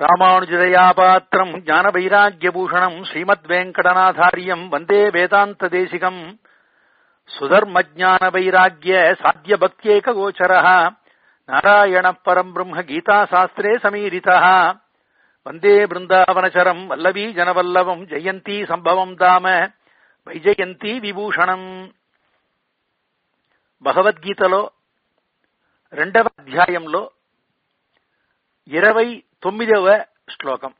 రామానుజదయాపాత్రం జ్ఞానవైరాగ్యభూషణం శ్రీమద్వేంకటనాథార్యం వందే వేదాంతదేశికం సుధర్మజ్ఞానవైరాగ్య సాధ్యభక్త్యేకగోచర నారాయణ పరం బ్రహ్మ గీతాశాస్త్రే సమీరిత వందే బృందావనచరం వల్లవీ జనవల్లభం జయంతీ సంభవం దామ వైజయంతీ విభూషణం భగవద్గీతలో రెండవ అధ్యాయంలో ఇరవై తొమ్మిదవ శ్లోకం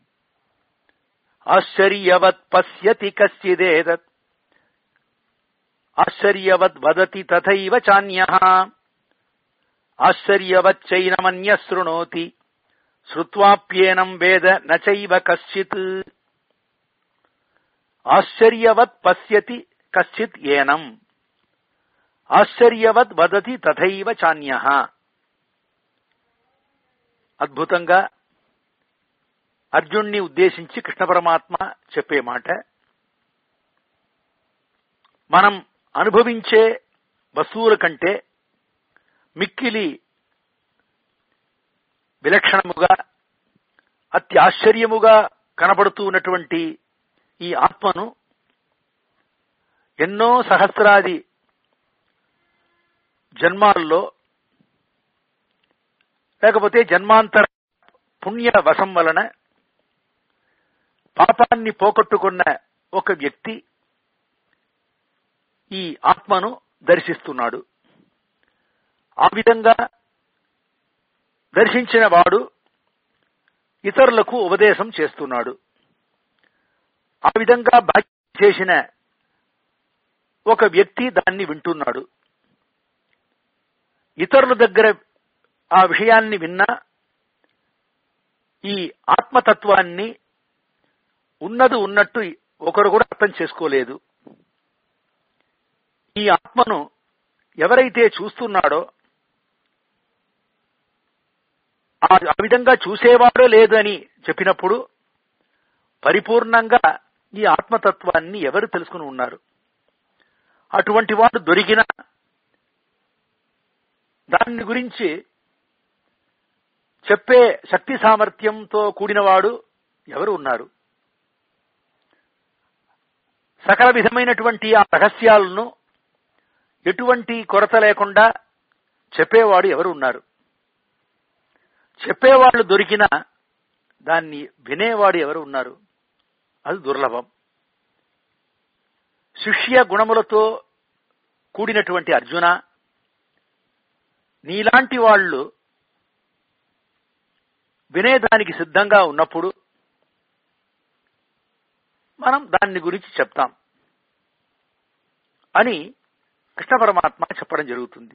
ఆశ్చర్యవత్ పశ్యతి కశ్చిదేతత్ ఆశ్చర్యవద్ వదతి తథైవ చాన్య ఆశ్చర్యవచ్చైనమన్య శృణోతి శ్రుత్వాప్యేనం వేద నచైవ కశ్చిత్ ఆశ్చర్యవత్ పశ్యతి కశ్చిత్ ఏనం ఆశ్చర్యవద్ వదతి తథైవ చాన్య అద్భుతంగా అర్జున్ని ఉద్దేశించి కృష్ణ పరమాత్మ చెప్పే మాట మనం అనుభవించే వస్తువుల కంటే మిక్కిలి విలక్షణముగా అతి ఆశ్చర్యముగా కనబడుతూ ఉన్నటువంటి ఈ ఆత్మను ఎన్నో సహస్రాది జన్మాల్లో లేకపోతే జన్మాంతర పుణ్య వశం వలన పాపాన్ని పోగొట్టుకున్న ఒక వ్యక్తి ఈ ఆత్మను దర్శిస్తున్నాడు ఆ విధంగా దర్శించిన వాడు ఇతరులకు ఉపదేశం చేస్తున్నాడు ఆ విధంగా భాగ్యం చేసిన ఒక వ్యక్తి దాన్ని వింటున్నాడు ఇతరుల దగ్గర ఆ విషయాన్ని విన్నా ఈ ఆత్మతత్వాన్ని ఉన్నది ఉన్నట్టు ఒకరు కూడా అర్థం చేసుకోలేదు ఈ ఆత్మను ఎవరైతే చూస్తున్నాడో ఆ విధంగా చూసేవాడో లేదని చెప్పినప్పుడు పరిపూర్ణంగా ఈ ఆత్మతత్వాన్ని ఎవరు తెలుసుకుని ఉన్నారు అటువంటి వాడు దొరికిన దాని గురించి చెప్పే శక్తి సామర్థ్యంతో కూడినవాడు ఎవరు ఉన్నారు సకల విధమైనటువంటి ఆ రహస్యాలను ఎటువంటి కొరత లేకుండా చెప్పేవాడు ఎవరు ఉన్నారు చెప్పేవాళ్ళు దొరికినా దాన్ని వినేవాడు ఎవరు ఉన్నారు అది దుర్లభం శిష్య గుణములతో కూడినటువంటి అర్జున నీలాంటి వాళ్ళు వినేదానికి సిద్ధంగా ఉన్నప్పుడు మనం దాన్ని గురించి చెప్తాం అని కృష్ణ పరమాత్మ చెప్పడం జరుగుతుంది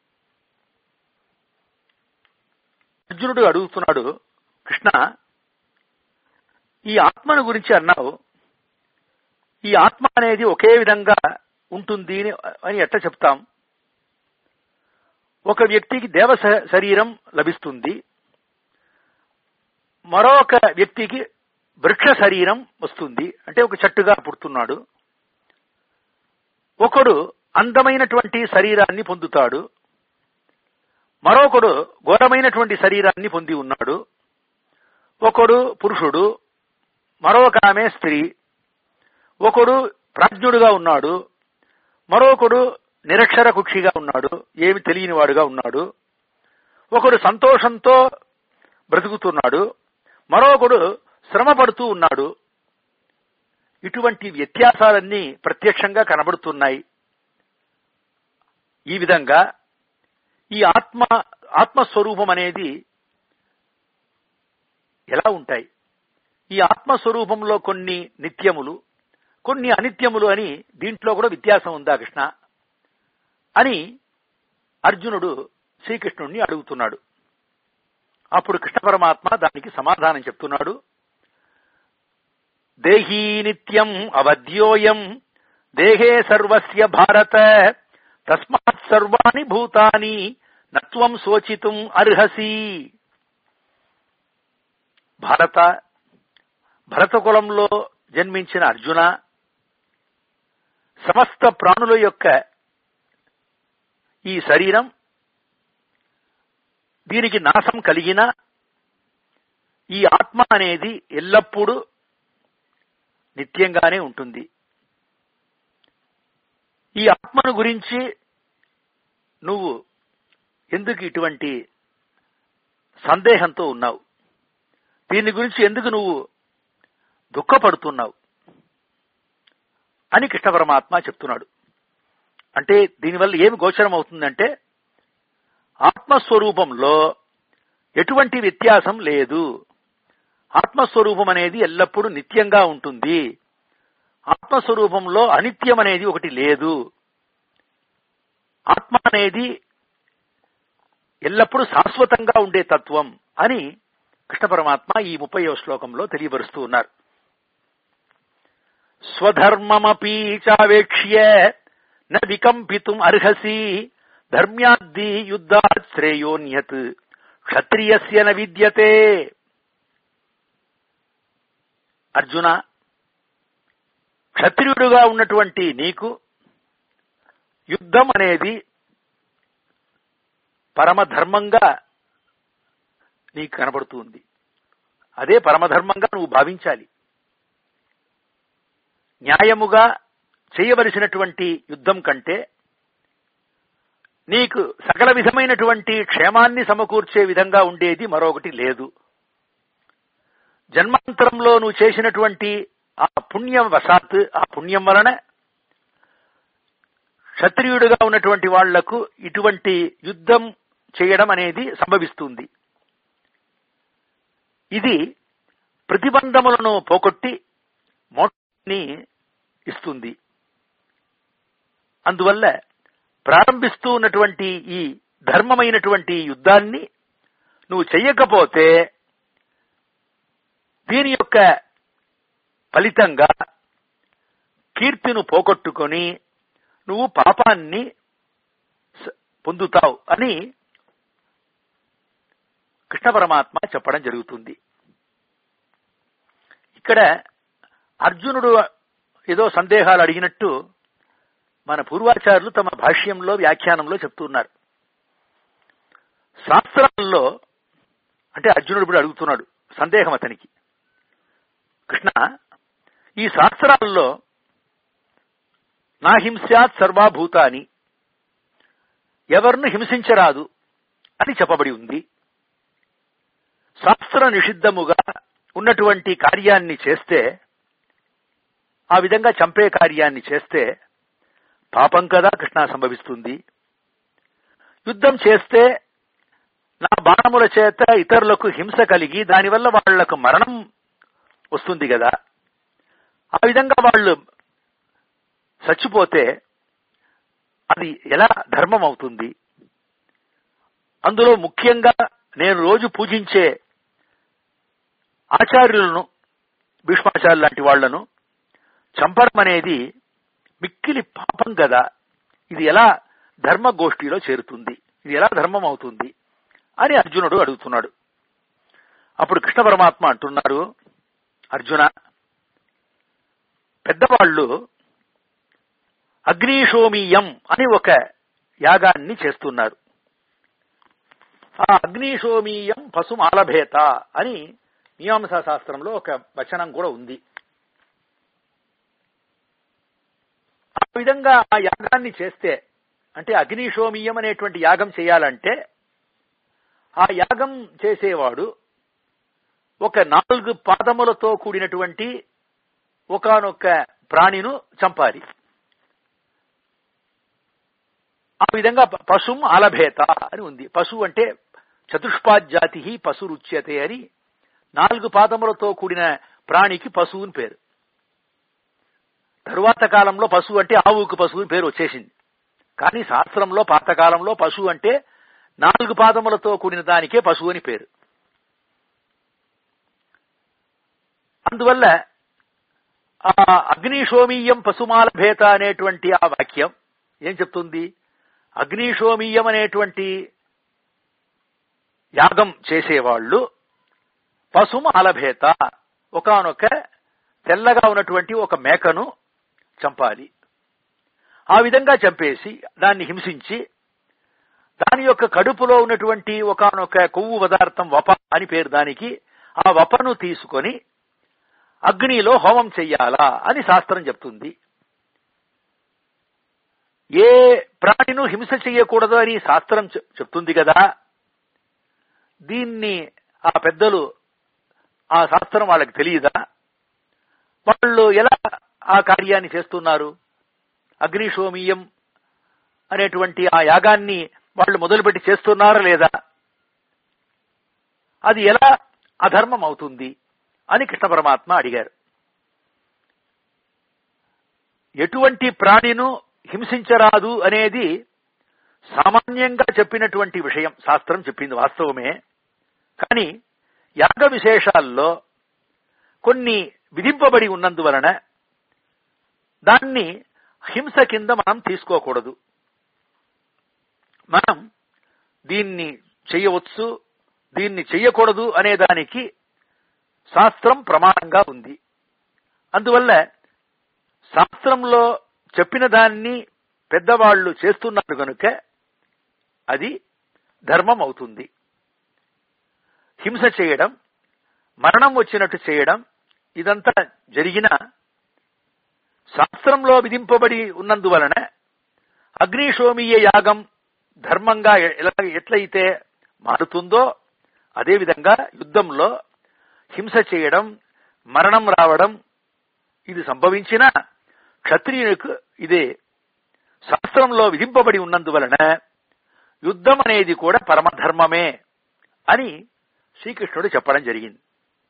అర్జునుడు అడుగుతున్నాడు కృష్ణ ఈ ఆత్మను గురించి అన్నావు ఈ ఆత్మ అనేది ఒకే విధంగా ఉంటుంది అని ఎట్లా చెప్తాం ఒక వ్యక్తికి దేవ శరీరం లభిస్తుంది మరొక వ్యక్తికి వృక్ష శరీరం వస్తుంది అంటే ఒక చెట్టుగా పుడుతున్నాడు ఒకడు అందమైనటువంటి శరీరాన్ని పొందుతాడు మరొకడు ఘోరమైనటువంటి శరీరాన్ని పొంది ఉన్నాడు ఒకడు పురుషుడు మరొక ఆమె స్త్రీ ఒకడు ప్రాజ్ఞుడుగా ఉన్నాడు మరొకడు నిరక్షర కుక్షిగా ఉన్నాడు ఏమి తెలియని వాడుగా ఉన్నాడు ఒకడు సంతోషంతో బ్రతుకుతున్నాడు మరొకడు శ్రమ పడుతూ ఉన్నాడు ఇటువంటి వ్యత్యాసాలన్నీ ప్రత్యక్షంగా కనబడుతున్నాయి ఈ విధంగా ఈ ఆత్మ ఆత్మస్వరూపం అనేది ఎలా ఉంటాయి ఈ ఆత్మస్వరూపంలో కొన్ని నిత్యములు కొన్ని అనిత్యములు అని దీంట్లో కూడా వ్యత్యాసం ఉందా కృష్ణ అని అర్జునుడు శ్రీకృష్ణుణ్ణి అడుగుతున్నాడు అప్పుడు కృష్ణ పరమాత్మ దానికి సమాధానం చెప్తున్నాడు దేహీ నిత్యం అవధ్యోయం దేహే సర్వస్య భారత తస్మాత్ సర్వాణి భూతాని నత్వం శోచితుం అర్హసి భారత భరతకులంలో జన్మించిన అర్జున సమస్త ప్రాణుల యొక్క ఈ శరీరం దీనికి నాశం కలిగిన ఈ ఆత్మ అనేది ఎల్లప్పుడూ నిత్యంగానే ఉంటుంది ఈ ఆత్మను గురించి నువ్వు ఎందుకు ఇటువంటి సందేహంతో ఉన్నావు దీని గురించి ఎందుకు నువ్వు దుఃఖపడుతున్నావు అని కృష్ణ పరమాత్మ చెప్తున్నాడు అంటే దీనివల్ల ఏమి గోచరం అవుతుందంటే ఆత్మస్వరూపంలో ఎటువంటి వ్యత్యాసం లేదు ఆత్మస్వరూపం అనేది ఎల్లప్పుడూ నిత్యంగా ఉంటుంది ఆత్మస్వరూపంలో అనిత్యం అనేది ఒకటి లేదు ఆత్మ అనేది ఎల్లప్పుడూ శాశ్వతంగా ఉండే తత్వం అని కృష్ణ పరమాత్మ ఈ ముప్పయో శ్లోకంలో తెలియపరుస్తూ ఉన్నారు స్వధర్మమపీ చావేక్ష్య న వికంపితుం అర్హసి ధర్మ్యాద్ది యుద్ధాత్ శ్రేయోన్యత్ క్షత్రియస్య న విద్యతే అర్జున క్షత్రియుడుగా ఉన్నటువంటి నీకు యుద్ధం అనేది పరమధర్మంగా నీకు కనబడుతుంది అదే పరమధర్మంగా నువ్వు భావించాలి న్యాయముగా చేయవలసినటువంటి యుద్ధం కంటే నీకు సకల విధమైనటువంటి క్షేమాన్ని సమకూర్చే విధంగా ఉండేది మరొకటి లేదు జన్మాంతరంలో నువ్వు చేసినటువంటి ఆ పుణ్యం వశాత్ ఆ పుణ్యం వలన క్షత్రియుడిగా ఉన్నటువంటి వాళ్లకు ఇటువంటి యుద్ధం చేయడం అనేది సంభవిస్తుంది ఇది ప్రతిబంధములను పోగొట్టి మోక్షాన్ని ఇస్తుంది అందువల్ల ప్రారంభిస్తూ ఉన్నటువంటి ఈ ధర్మమైనటువంటి యుద్ధాన్ని నువ్వు చెయ్యకపోతే దీని యొక్క ఫలితంగా కీర్తిను పోగొట్టుకొని నువ్వు పాపాన్ని పొందుతావు అని కృష్ణ పరమాత్మ చెప్పడం జరుగుతుంది ఇక్కడ అర్జునుడు ఏదో సందేహాలు అడిగినట్టు మన పూర్వాచారులు తమ భాష్యంలో వ్యాఖ్యానంలో చెప్తున్నారు శాస్త్రాల్లో అంటే అర్జునుడు ఇప్పుడు అడుగుతున్నాడు సందేహం అతనికి కృష్ణ ఈ శాస్త్రాల్లో నా హింసాత్ సర్వాభూతాని ఎవరిని హింసించరాదు అని చెప్పబడి ఉంది శాస్త్ర నిషిద్ధముగా ఉన్నటువంటి కార్యాన్ని చేస్తే ఆ విధంగా చంపే కార్యాన్ని చేస్తే పాపం కదా కృష్ణ సంభవిస్తుంది యుద్ధం చేస్తే నా బాణముల చేత ఇతరులకు హింస కలిగి దానివల్ల వాళ్లకు మరణం వస్తుంది కదా ఆ విధంగా వాళ్ళు చచ్చిపోతే అది ఎలా ధర్మం అవుతుంది అందులో ముఖ్యంగా నేను రోజు పూజించే ఆచార్యులను భీష్మాచార్యులు లాంటి వాళ్లను చంపడం అనేది మిక్కిలి పాపం కదా ఇది ఎలా ధర్మగోష్ఠిలో చేరుతుంది ఇది ఎలా ధర్మం అవుతుంది అని అర్జునుడు అడుగుతున్నాడు అప్పుడు కృష్ణ పరమాత్మ అంటున్నారు అర్జున పెద్దవాళ్ళు అగ్నిశోమీయం అని ఒక యాగాన్ని చేస్తున్నారు ఆ అగ్నిశోమీయం పశుమాలభేత అని మీమాంసా శాస్త్రంలో ఒక వచనం కూడా ఉంది ఆ విధంగా ఆ యాగాన్ని చేస్తే అంటే అగ్నిశోమీయం అనేటువంటి యాగం చేయాలంటే ఆ యాగం చేసేవాడు ఒక నాలుగు పాదములతో కూడినటువంటి ఒకనొక ప్రాణిను చంపాలి ఆ విధంగా పశుం అలభేత అని ఉంది పశువు అంటే చతుష్పాజ్జాతి పశు రుచ్యతే అని నాలుగు పాదములతో కూడిన ప్రాణికి పశువు అని పేరు తరువాత కాలంలో పశువు అంటే ఆవుకు పశువు అని పేరు వచ్చేసింది కానీ శాస్త్రంలో పాతకాలంలో పశువు అంటే నాలుగు పాదములతో కూడిన దానికే పశువు అని పేరు అందువల్ల ఆ అగ్నిశోమీయం పశుమాల భేత అనేటువంటి ఆ వాక్యం ఏం చెప్తుంది అగ్నిశోమీయం అనేటువంటి యాగం చేసేవాళ్లు పశుము అలభేత ఒకనొక తెల్లగా ఉన్నటువంటి ఒక మేకను చంపాలి ఆ విధంగా చంపేసి దాన్ని హింసించి దాని యొక్క కడుపులో ఉన్నటువంటి ఒకనొక కొవ్వు పదార్థం వప అని పేరు దానికి ఆ వపను తీసుకొని అగ్నిలో హోమం చెయ్యాలా అని శాస్త్రం చెప్తుంది ఏ ప్రాణిను హింస చెయ్యకూడదు అని శాస్త్రం చె- చెప్తుంది కదా దీన్ని ఆ పెద్దలు ఆ శాస్త్రం వాళ్ళకి తెలియదా వాళ్ళు ఎలా ఆ కార్యాన్ని చేస్తున్నారు అగ్నిశోమీయం అనేటువంటి ఆ యాగాన్ని వాళ్ళు మొదలుపెట్టి చేస్తున్నారా లేదా అది ఎలా అధర్మం అవుతుంది అని కృష్ణ పరమాత్మ అడిగారు ఎటువంటి ప్రాణిను హింసించరాదు అనేది సామాన్యంగా చెప్పినటువంటి విషయం శాస్త్రం చెప్పింది వాస్తవమే కానీ యాగ విశేషాల్లో కొన్ని విధింపబడి ఉన్నందువలన దాన్ని హింస కింద మనం తీసుకోకూడదు మనం దీన్ని చేయవచ్చు దీన్ని చెయ్యకూడదు అనే దానికి శాస్త్రం ప్రమాణంగా ఉంది అందువల్ల శాస్త్రంలో చెప్పిన దాన్ని పెద్దవాళ్లు చేస్తున్నారు కనుక అది ధర్మం అవుతుంది హింస చేయడం మరణం వచ్చినట్టు చేయడం ఇదంతా జరిగిన శాస్త్రంలో విధింపబడి ఉన్నందువలన అగ్నిశోమీయ యాగం ధర్మంగా ఎలా ఎట్లయితే మారుతుందో అదేవిధంగా యుద్ధంలో హింస చేయడం మరణం రావడం ఇది సంభవించిన క్షత్రియునికి ఇదే శాస్త్రంలో విధింపబడి ఉన్నందువలన యుద్ధం అనేది కూడా పరమధర్మమే అని శ్రీకృష్ణుడు చెప్పడం జరిగింది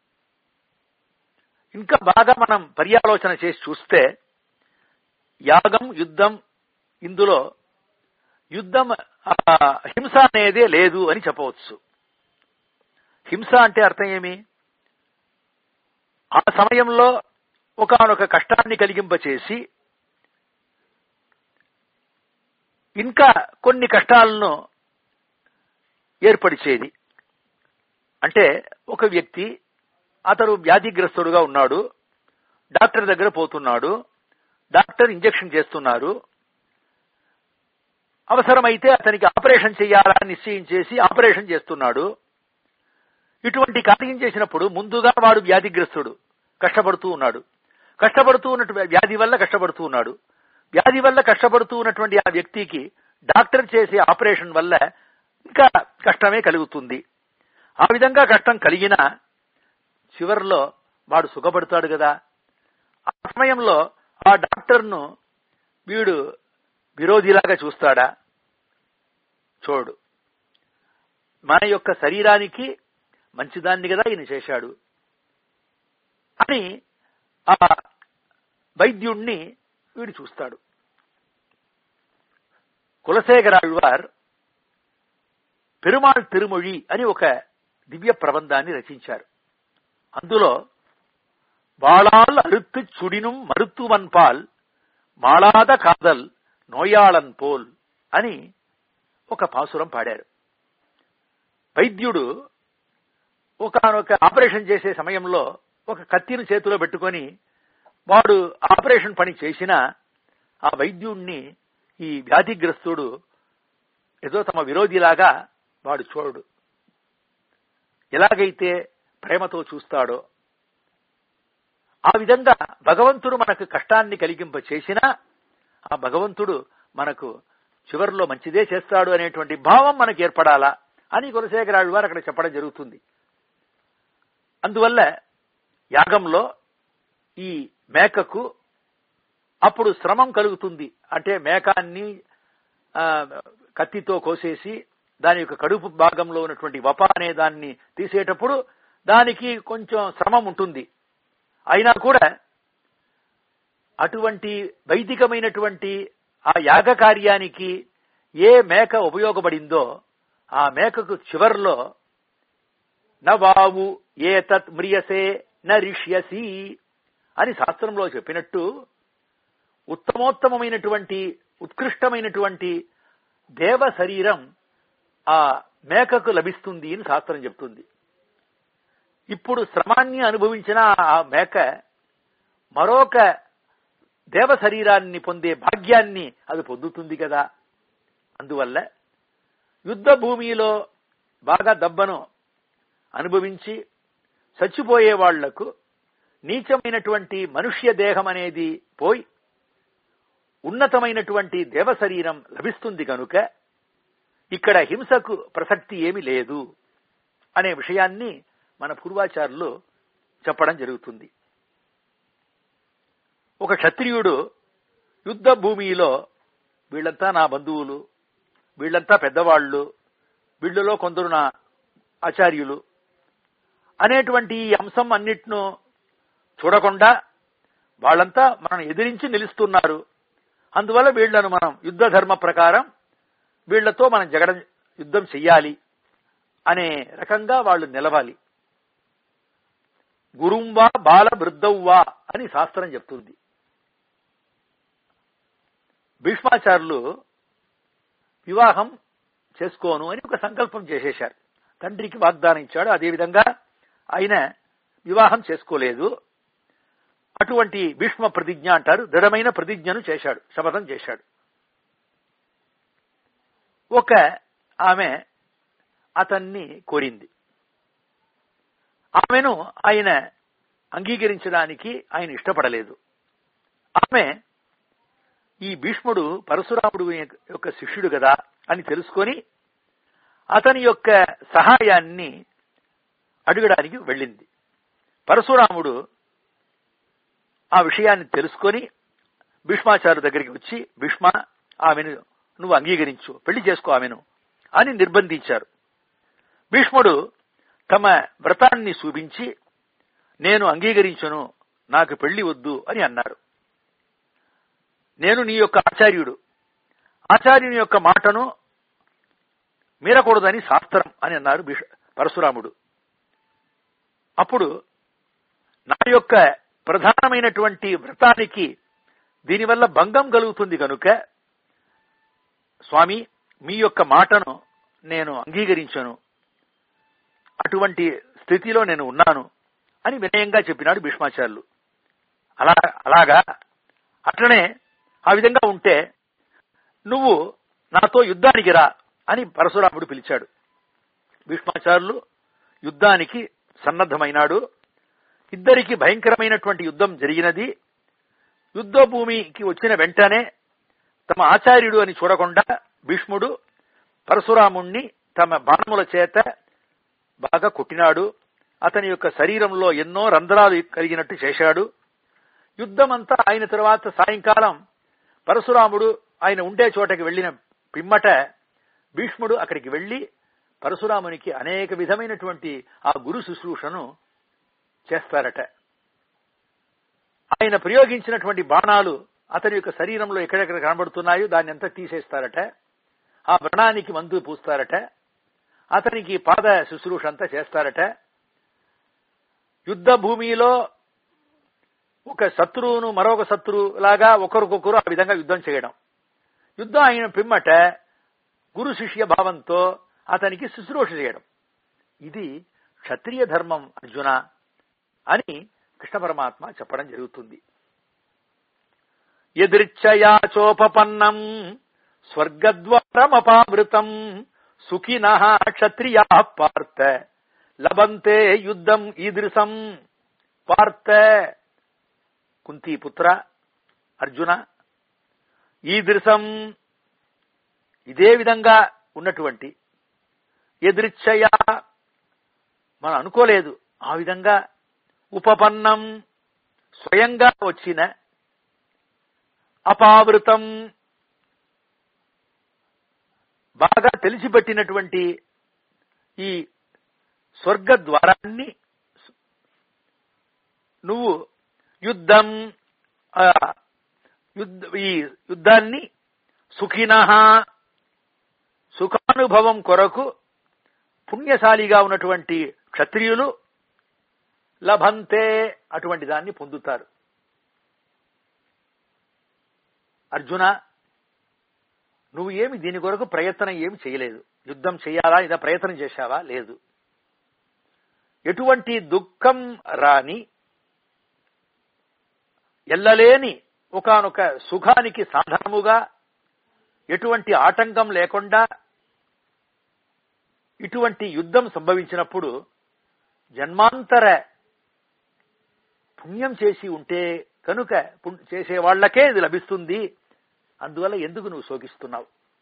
ఇంకా బాగా మనం పర్యాలోచన చేసి చూస్తే యాగం యుద్ధం ఇందులో యుద్ధం ఆ, హింస అనేదే లేదు అని చెప్పవచ్చు హింస అంటే అర్థం ఏమి ఆ సమయంలో ఒకనొక కష్టాన్ని కలిగింపచేసి ఇంకా కొన్ని కష్టాలను ఏర్పరిచేది అంటే ఒక వ్యక్తి అతడు వ్యాధిగ్రస్తుడుగా ఉన్నాడు డాక్టర్ దగ్గర పోతున్నాడు డాక్టర్ ఇంజెక్షన్ చేస్తున్నారు అవసరమైతే అతనికి ఆపరేషన్ చేయాలని నిశ్చయించేసి ఆపరేషన్ చేస్తున్నాడు ఇటువంటి కార్యం చేసినప్పుడు ముందుగా వాడు వ్యాధిగ్రస్తుడు కష్టపడుతూ ఉన్నాడు కష్టపడుతూ ఉన్నట్టు వ్యాధి వల్ల కష్టపడుతూ ఉన్నాడు వ్యాధి వల్ల కష్టపడుతూ ఉన్నటువంటి ఆ వ్యక్తికి డాక్టర్ చేసే ఆపరేషన్ వల్ల ఇంకా కష్టమే కలుగుతుంది ఆ విధంగా కష్టం కలిగినా చివరిలో వాడు సుఖపడతాడు కదా ఆ సమయంలో ఆ డాక్టర్ను వీడు విరోధిలాగా చూస్తాడా చూడు మన యొక్క శరీరానికి మంచిదాన్ని కదా ఈయన చేశాడు అని ఆ వైద్యుణ్ణి వీడు చూస్తాడు కులశేఖరాళ్వార్ పెరుమాళ్ తిరుమొഴി అని ఒక దివ్య ప్రబంధాన్ని రచించారు అందులో వాళాల్ అరుత్తు చుడినుం మరుత్తువన్పాల్ మాళాద కాదల్ నోయాళన్ పోల్ అని ఒక పాసురం పాడారు వైద్యుడు ఒకనొక ఆపరేషన్ చేసే సమయంలో ఒక కత్తిని చేతిలో పెట్టుకొని వాడు ఆపరేషన్ పని చేసినా ఆ వైద్యుణ్ణి ఈ వ్యాధిగ్రస్తుడు ఏదో తమ విరోధిలాగా వాడు చూడడు ఎలాగైతే ప్రేమతో చూస్తాడో ఆ విధంగా భగవంతుడు మనకు కష్టాన్ని కలిగింప చేసినా ఆ భగవంతుడు మనకు చివరిలో మంచిదే చేస్తాడు అనేటువంటి భావం మనకు ఏర్పడాలా అని కులశేఖరాళ్ళు వారు అక్కడ చెప్పడం జరుగుతుంది అందువల్ల యాగంలో ఈ మేకకు అప్పుడు శ్రమం కలుగుతుంది అంటే మేకాన్ని ఆ, కత్తితో కోసేసి దాని యొక్క కడుపు భాగంలో ఉన్నటువంటి వప అనే దాన్ని తీసేటప్పుడు దానికి కొంచెం శ్రమం ఉంటుంది అయినా కూడా అటువంటి వైదికమైనటువంటి ఆ యాగ కార్యానికి ఏ మేక ఉపయోగపడిందో ఆ మేకకు చివర్లో నవావు ఏతత్ మ్రియసే నరిష్యసి అని శాస్త్రంలో చెప్పినట్టు ఉత్తమోత్తమమైనటువంటి ఉత్కృష్టమైనటువంటి దేవ శరీరం ఆ మేకకు లభిస్తుంది అని శాస్త్రం చెప్తుంది ఇప్పుడు శ్రమాన్ని అనుభవించిన ఆ మేక మరొక దేవ శరీరాన్ని పొందే భాగ్యాన్ని అది పొందుతుంది కదా అందువల్ల యుద్ధ భూమిలో బాగా దెబ్బను అనుభవించి చచ్చిపోయే వాళ్లకు నీచమైనటువంటి మనుష్య దేహం అనేది పోయి ఉన్నతమైనటువంటి దేవ శరీరం లభిస్తుంది కనుక ఇక్కడ హింసకు ప్రసక్తి ఏమి లేదు అనే విషయాన్ని మన పూర్వాచారులు చెప్పడం జరుగుతుంది ఒక క్షత్రియుడు యుద్ధ భూమిలో వీళ్ళంతా నా బంధువులు వీళ్ళంతా పెద్దవాళ్ళు వీళ్ళలో కొందరు నా ఆచార్యులు అనేటువంటి ఈ అంశం అన్నిటిను చూడకుండా వాళ్ళంతా మనం ఎదిరించి నిలుస్తున్నారు అందువల్ల వీళ్లను మనం యుద్ధ ధర్మ ప్రకారం వీళ్లతో మనం జగడ యుద్ధం చెయ్యాలి అనే రకంగా వాళ్ళు నిలవాలి గురుంవా బాల వృద్ధవ్వా అని శాస్త్రం చెప్తుంది భీష్మాచారులు వివాహం చేసుకోను అని ఒక సంకల్పం చేసేశారు తండ్రికి వాగ్దానం ఇచ్చాడు అదేవిధంగా ఆయన వివాహం చేసుకోలేదు అటువంటి భీష్మ ప్రతిజ్ఞ అంటారు దృఢమైన ప్రతిజ్ఞను చేశాడు శపథం చేశాడు ఒక ఆమె అతన్ని కోరింది ఆమెను ఆయన అంగీకరించడానికి ఆయన ఇష్టపడలేదు ఆమె ఈ భీష్ముడు పరశురాముడు యొక్క శిష్యుడు కదా అని తెలుసుకొని అతని యొక్క సహాయాన్ని అడగడానికి వెళ్ళింది పరశురాముడు ఆ విషయాన్ని తెలుసుకొని భీష్మాచారు దగ్గరికి వచ్చి భీష్మ ఆమెను నువ్వు అంగీకరించు పెళ్లి చేసుకో ఆమెను అని నిర్బంధించారు భీష్ముడు తమ వ్రతాన్ని చూపించి నేను అంగీకరించను నాకు పెళ్లి వద్దు అని అన్నారు నేను నీ యొక్క ఆచార్యుడు ఆచార్యుని యొక్క మాటను మీరకూడదని శాస్త్రం అని అన్నారు పరశురాముడు అప్పుడు నా యొక్క ప్రధానమైనటువంటి వ్రతానికి దీనివల్ల భంగం కలుగుతుంది కనుక స్వామి మీ యొక్క మాటను నేను అంగీకరించను అటువంటి స్థితిలో నేను ఉన్నాను అని వినయంగా చెప్పినాడు భీష్మాచార్యులు అలా అలాగా అట్లనే ఆ విధంగా ఉంటే నువ్వు నాతో యుద్ధానికి రా అని పరశురాముడు పిలిచాడు భీష్మాచార్యులు యుద్ధానికి సన్నద్ధమైనాడు ఇద్దరికి భయంకరమైనటువంటి యుద్ధం జరిగినది యుద్ధ భూమికి వచ్చిన వెంటనే తమ ఆచార్యుడు అని చూడకుండా భీష్ముడు పరశురాముణ్ణి తమ బాణముల చేత బాగా కొట్టినాడు అతని యొక్క శరీరంలో ఎన్నో రంధ్రాలు కలిగినట్టు చేశాడు యుద్ధమంతా అయిన తర్వాత సాయంకాలం పరశురాముడు ఆయన ఉండే చోటకి వెళ్లిన పిమ్మట భీష్ముడు అక్కడికి వెళ్లి పరశురామునికి అనేక విధమైనటువంటి ఆ గురు శుశ్రూషను చేస్తారట ఆయన ప్రయోగించినటువంటి బాణాలు అతని యొక్క శరీరంలో ఎక్కడెక్కడ కనబడుతున్నాయో దాన్ని అంతా తీసేస్తారట ఆ వ్రణానికి మందు పూస్తారట అతనికి పాద శుశ్రూష అంతా చేస్తారట యుద్ధ భూమిలో ఒక శత్రువును మరొక శత్రువు లాగా ఒకరికొకరు ఆ విధంగా యుద్ధం చేయడం యుద్ధం అయిన పిమ్మట గురు శిష్య భావంతో అతనికి శుశ్రూష చేయడం ఇది క్షత్రియ ధర్మం అర్జున అని కృష్ణ పరమాత్మ చెప్పడం జరుగుతుంది ఎదిర్చయాచోపన్నం స్వర్గద్వారమపావృతం సుఖిన క్షత్రియా పార్త లభంతే యుద్ధం ఈదృశం పార్త కుంతీపుత్ర అర్జున ఈదృశం ఇదే విధంగా ఉన్నటువంటి ఎదిరిచ్చయ మనం అనుకోలేదు ఆ విధంగా ఉపపన్నం స్వయంగా వచ్చిన అపావృతం బాగా తెలిసిపెట్టినటువంటి ఈ స్వర్గ ద్వారాన్ని నువ్వు యుద్ధం యుద్ధ ఈ యుద్ధాన్ని సుఖిన సుఖానుభవం కొరకు పుణ్యశాలిగా ఉన్నటువంటి క్షత్రియులు లభంతే అటువంటి దాన్ని పొందుతారు అర్జున నువ్వు ఏమి దీని కొరకు ప్రయత్నం ఏమి చేయలేదు యుద్ధం చేయాలా ఇదా ప్రయత్నం చేశావా లేదు ఎటువంటి దుఃఖం రాని ఎల్లలేని ఒకనొక సుఖానికి సాధనముగా ఎటువంటి ఆటంకం లేకుండా ఇటువంటి యుద్ధం సంభవించినప్పుడు జన్మాంతర పుణ్యం చేసి ఉంటే కనుక పుణ్- చేసే వాళ్ళకే ఇది లభిస్తుంది అందువల్ల ఎందుకు నువ్వు శోకిస్తున్నావు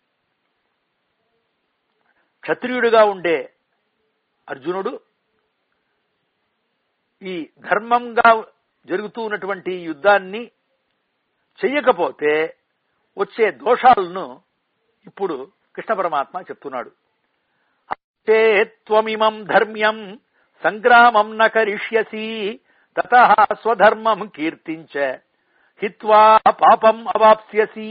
క్షత్రియుడిగా ఉండే అర్జునుడు ఈ ధర్మంగా జరుగుతూ ఉన్నటువంటి ఈ యుద్ధాన్ని చెయ్యకపోతే వచ్చే దోషాలను ఇప్పుడు కృష్ణ పరమాత్మ చెప్తున్నాడు "అస్తే త్వమిమం ధర్మ్యం సంగ్రామం న కరిష్యసి తత స్వధర్మం కీర్తించ హిత్వా పాపం అవాప్స్యసి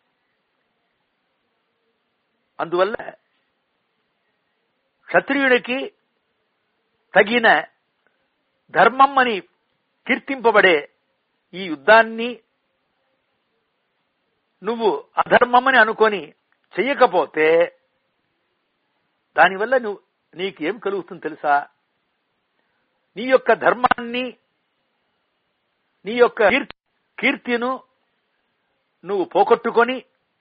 అందువల్ల క్షత్రియుడికి తగిన ధర్మం అని కీర్తింపబడే ఈ యుద్ధాన్ని నువ్వు అధర్మమని అనుకొని చెయ్యకపోతే దానివల్ల నువ్వు నీకేం కలుగుతుంది తెలుసా నీ యొక్క ధర్మాన్ని నీ యొక్క కీర్- కీర్తిను నువ్వు పోగొట్టుకొని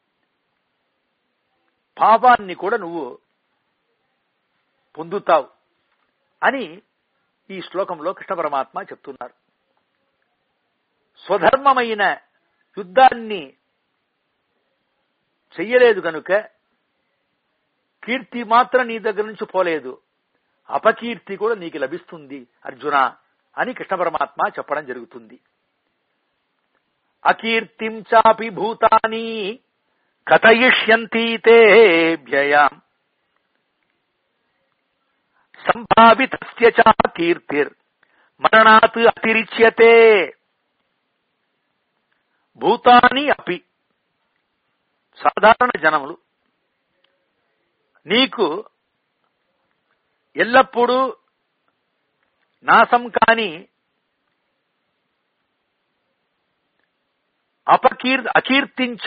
పాపాన్ని కూడా నువ్వు పొందుతావు అని ఈ శ్లోకంలో కృష్ణ పరమాత్మ చెప్తున్నారు స్వధర్మమైన యుద్ధాన్ని చెయ్యలేదు కనుక కీర్తి మాత్రం నీ దగ్గర నుంచి పోలేదు అపకీర్తి కూడా నీకు లభిస్తుంది అర్జున అని కృష్ణ పరమాత్మ చెప్పడం జరుగుతుంది అకీర్తిం చాపి భూతాని కథయిష్యంతి తే వ్యయాం సంభావితస్య చ కీర్తిర్ మరణాత్ అతిరిచ్యతే భూతాని అపి సాధారణ జనములు నీకు ఎల్లప్పుడూ నాశం కాని అపకీర్ అకీర్తించ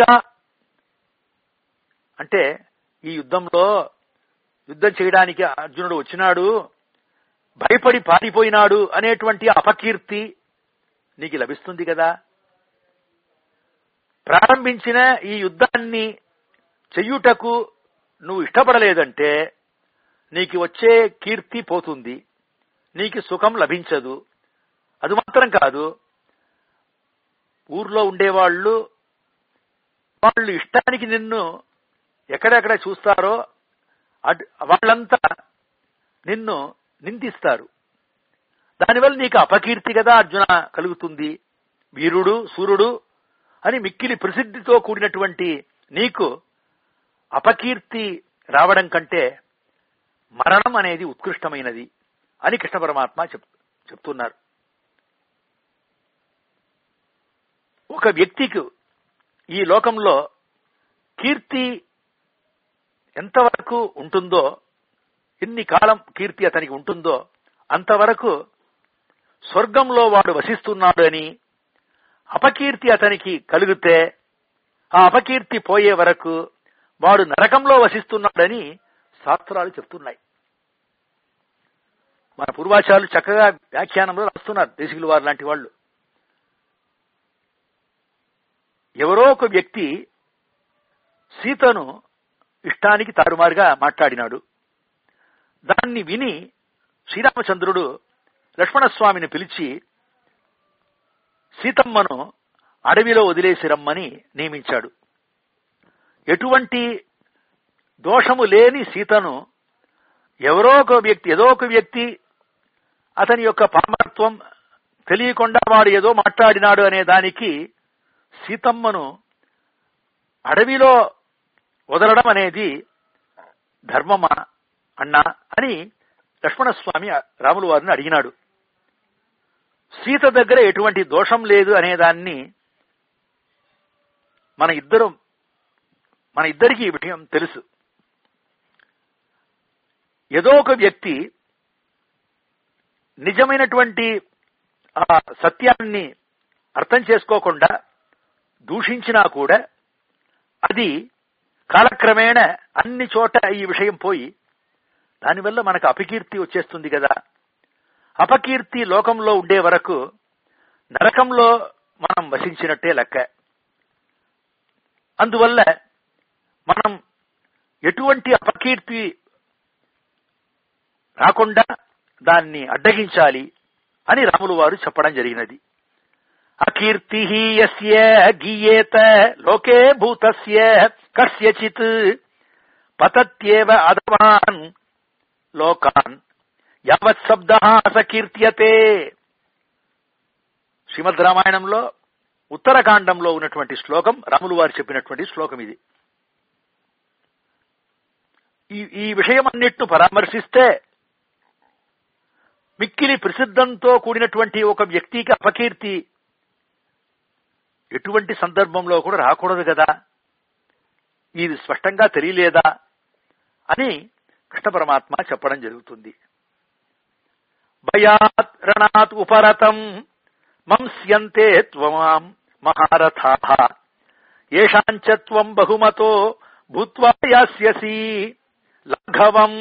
అంటే ఈ యుద్ధంలో యుద్ధం చేయడానికి అర్జునుడు వచ్చినాడు భయపడి పారిపోయినాడు అనేటువంటి అపకీర్తి నీకు లభిస్తుంది కదా ప్రారంభించిన ఈ యుద్ధాన్ని చెయ్యుటకు నువ్వు ఇష్టపడలేదంటే నీకు వచ్చే కీర్తి పోతుంది నీకు సుఖం లభించదు అది మాత్రం కాదు ఊర్లో ఉండేవాళ్ళు వాళ్ళు ఇష్టానికి నిన్ను ఎక్కడెక్కడ చూస్తారో అటు వాళ్ళంతా నిన్ను నిందిస్తారు దానివల్ల నీకు అపకీర్తి కదా అర్జున కలుగుతుంది వీరుడు సూర్యుడు అని మిక్కిలి ప్రసిద్ధితో కూడినటువంటి నీకు అపకీర్తి రావడం కంటే మరణం అనేది ఉత్కృష్టమైనది అని కృష్ణ పరమాత్మ చెప్ చెప్తున్నారు ఒక వ్యక్తికి ఈ లోకంలో కీర్తి ఎంతవరకు ఉంటుందో ఎన్ని కాలం కీర్తి అతనికి ఉంటుందో అంతవరకు స్వర్గంలో వాడు వసిస్తున్నాడు అని అపకీర్తి అతనికి కలిగితే ఆ అపకీర్తి పోయే వరకు వాడు నరకంలో వసిస్తున్నాడని శాస్త్రాలు చెప్తున్నాయి మన పూర్వాచారులు చక్కగా వ్యాఖ్యానంలో రాస్తున్నారు దేశికులు వారు లాంటి వాళ్ళు ఎవరో ఒక వ్యక్తి సీతను ఇష్టానికి తారుమారుగా మాట్లాడినాడు దాన్ని విని శ్రీరామచంద్రుడు లక్ష్మణస్వామిని పిలిచి సీతమ్మను అడవిలో వదిలేసి రమ్మని నియమించాడు ఎటువంటి దోషము లేని సీతను ఎవరో ఒక వ్యక్తి ఏదో ఒక వ్యక్తి అతని యొక్క పామరత్వం తెలియకుండా వాడు ఏదో మాట్లాడినాడు అనే దానికి సీతమ్మను అడవిలో వదలడం అనేది ధర్మమా అన్నా అని లక్ష్మణస్వామి రాములు వారిని అడిగినాడు సీత దగ్గర ఎటువంటి దోషం లేదు అనేదాన్ని మన ఇద్దరం మన ఇద్దరికి ఈ విషయం తెలుసు ఏదో ఒక వ్యక్తి నిజమైనటువంటి ఆ సత్యాన్ని అర్థం చేసుకోకుండా దూషించినా కూడా అది కాలక్రమేణ అన్ని చోట ఈ విషయం పోయి దానివల్ల మనకు అపకీర్తి వచ్చేస్తుంది కదా అపకీర్తి లోకంలో ఉండే వరకు నరకంలో మనం వసించినట్టే లెక్క అందువల్ల మనం ఎటువంటి అపకీర్తి రాకుండా దాన్ని అడ్డగించాలి అని రాములు వారు చెప్పడం జరిగినది అకీర్తి యస్య గీయేత లోకే భూతస్య కస్యచిత్ పతత్యేవ అధమాన్ లోకాన్ యావత్ శబ్ద సకీర్త్యతే శ్రీమద్ రామాయణంలో ఉత్తరకాండంలో ఉన్నటువంటి శ్లోకం రాములు వారు చెప్పినటువంటి శ్లోకం ఇది ఈ ఈ విషయం అన్నిటిను పరామర్శిస్తే మిక్కిలి ప్రసిద్ధంతో కూడినటువంటి ఒక వ్యక్తికి అపకీర్తి ఎటువంటి సందర్భంలో కూడా రాకూడదు కదా ఇది స్పష్టంగా తెలియలేదా అని కృష్ణ పరమాత్మ చెప్పడం జరుగుతుంది భయాత్ రణాత్ ఉపరతం మంస్యంతే త్వమాం మహారథా ఏషాంచత్వం బహుమతో భూత్వా యాస్యసి లఘవం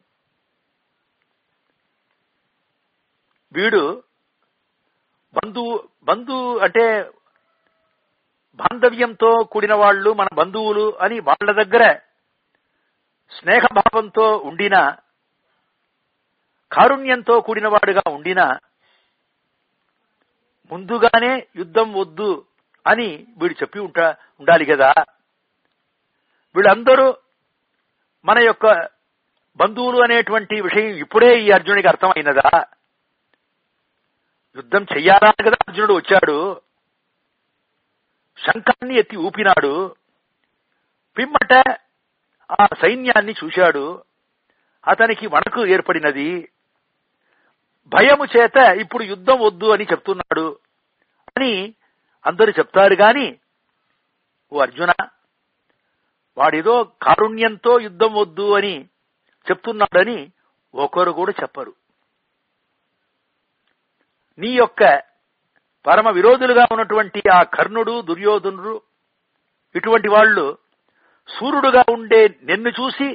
వీడు బంధువు బంధువు అంటే బాంధవ్యంతో కూడిన వాళ్ళు మన బంధువులు అని వాళ్ళ దగ్గర స్నేహభావంతో ఉండినా కారుణ్యంతో కూడిన వాడుగా ఉండినా ముందుగానే యుద్ధం వద్దు అని వీడు చెప్పి ఉంటా ఉండాలి కదా వీళ్ళందరూ మన యొక్క బంధువులు అనేటువంటి విషయం ఇప్పుడే ఈ అర్జునుడికి అర్థమైనదా యుద్ధం చెయ్యాలా అని కదా అర్జునుడు వచ్చాడు శంఖాన్ని ఎత్తి ఊపినాడు పిమ్మట ఆ సైన్యాన్ని చూశాడు అతనికి వణకు ఏర్పడినది భయము చేత ఇప్పుడు యుద్ధం వద్దు అని చెప్తున్నాడు అని అందరూ చెప్తారు గాని ఓ అర్జున వాడేదో కారుణ్యంతో యుద్ధం వద్దు అని చెప్తున్నాడని ఒకరు కూడా చెప్పరు నీ యొక్క పరమ విరోధులుగా ఉన్నటువంటి ఆ కర్ణుడు దుర్యోధనుడు ఇటువంటి వాళ్ళు సూర్యుడుగా ఉండే నిన్ను చూసి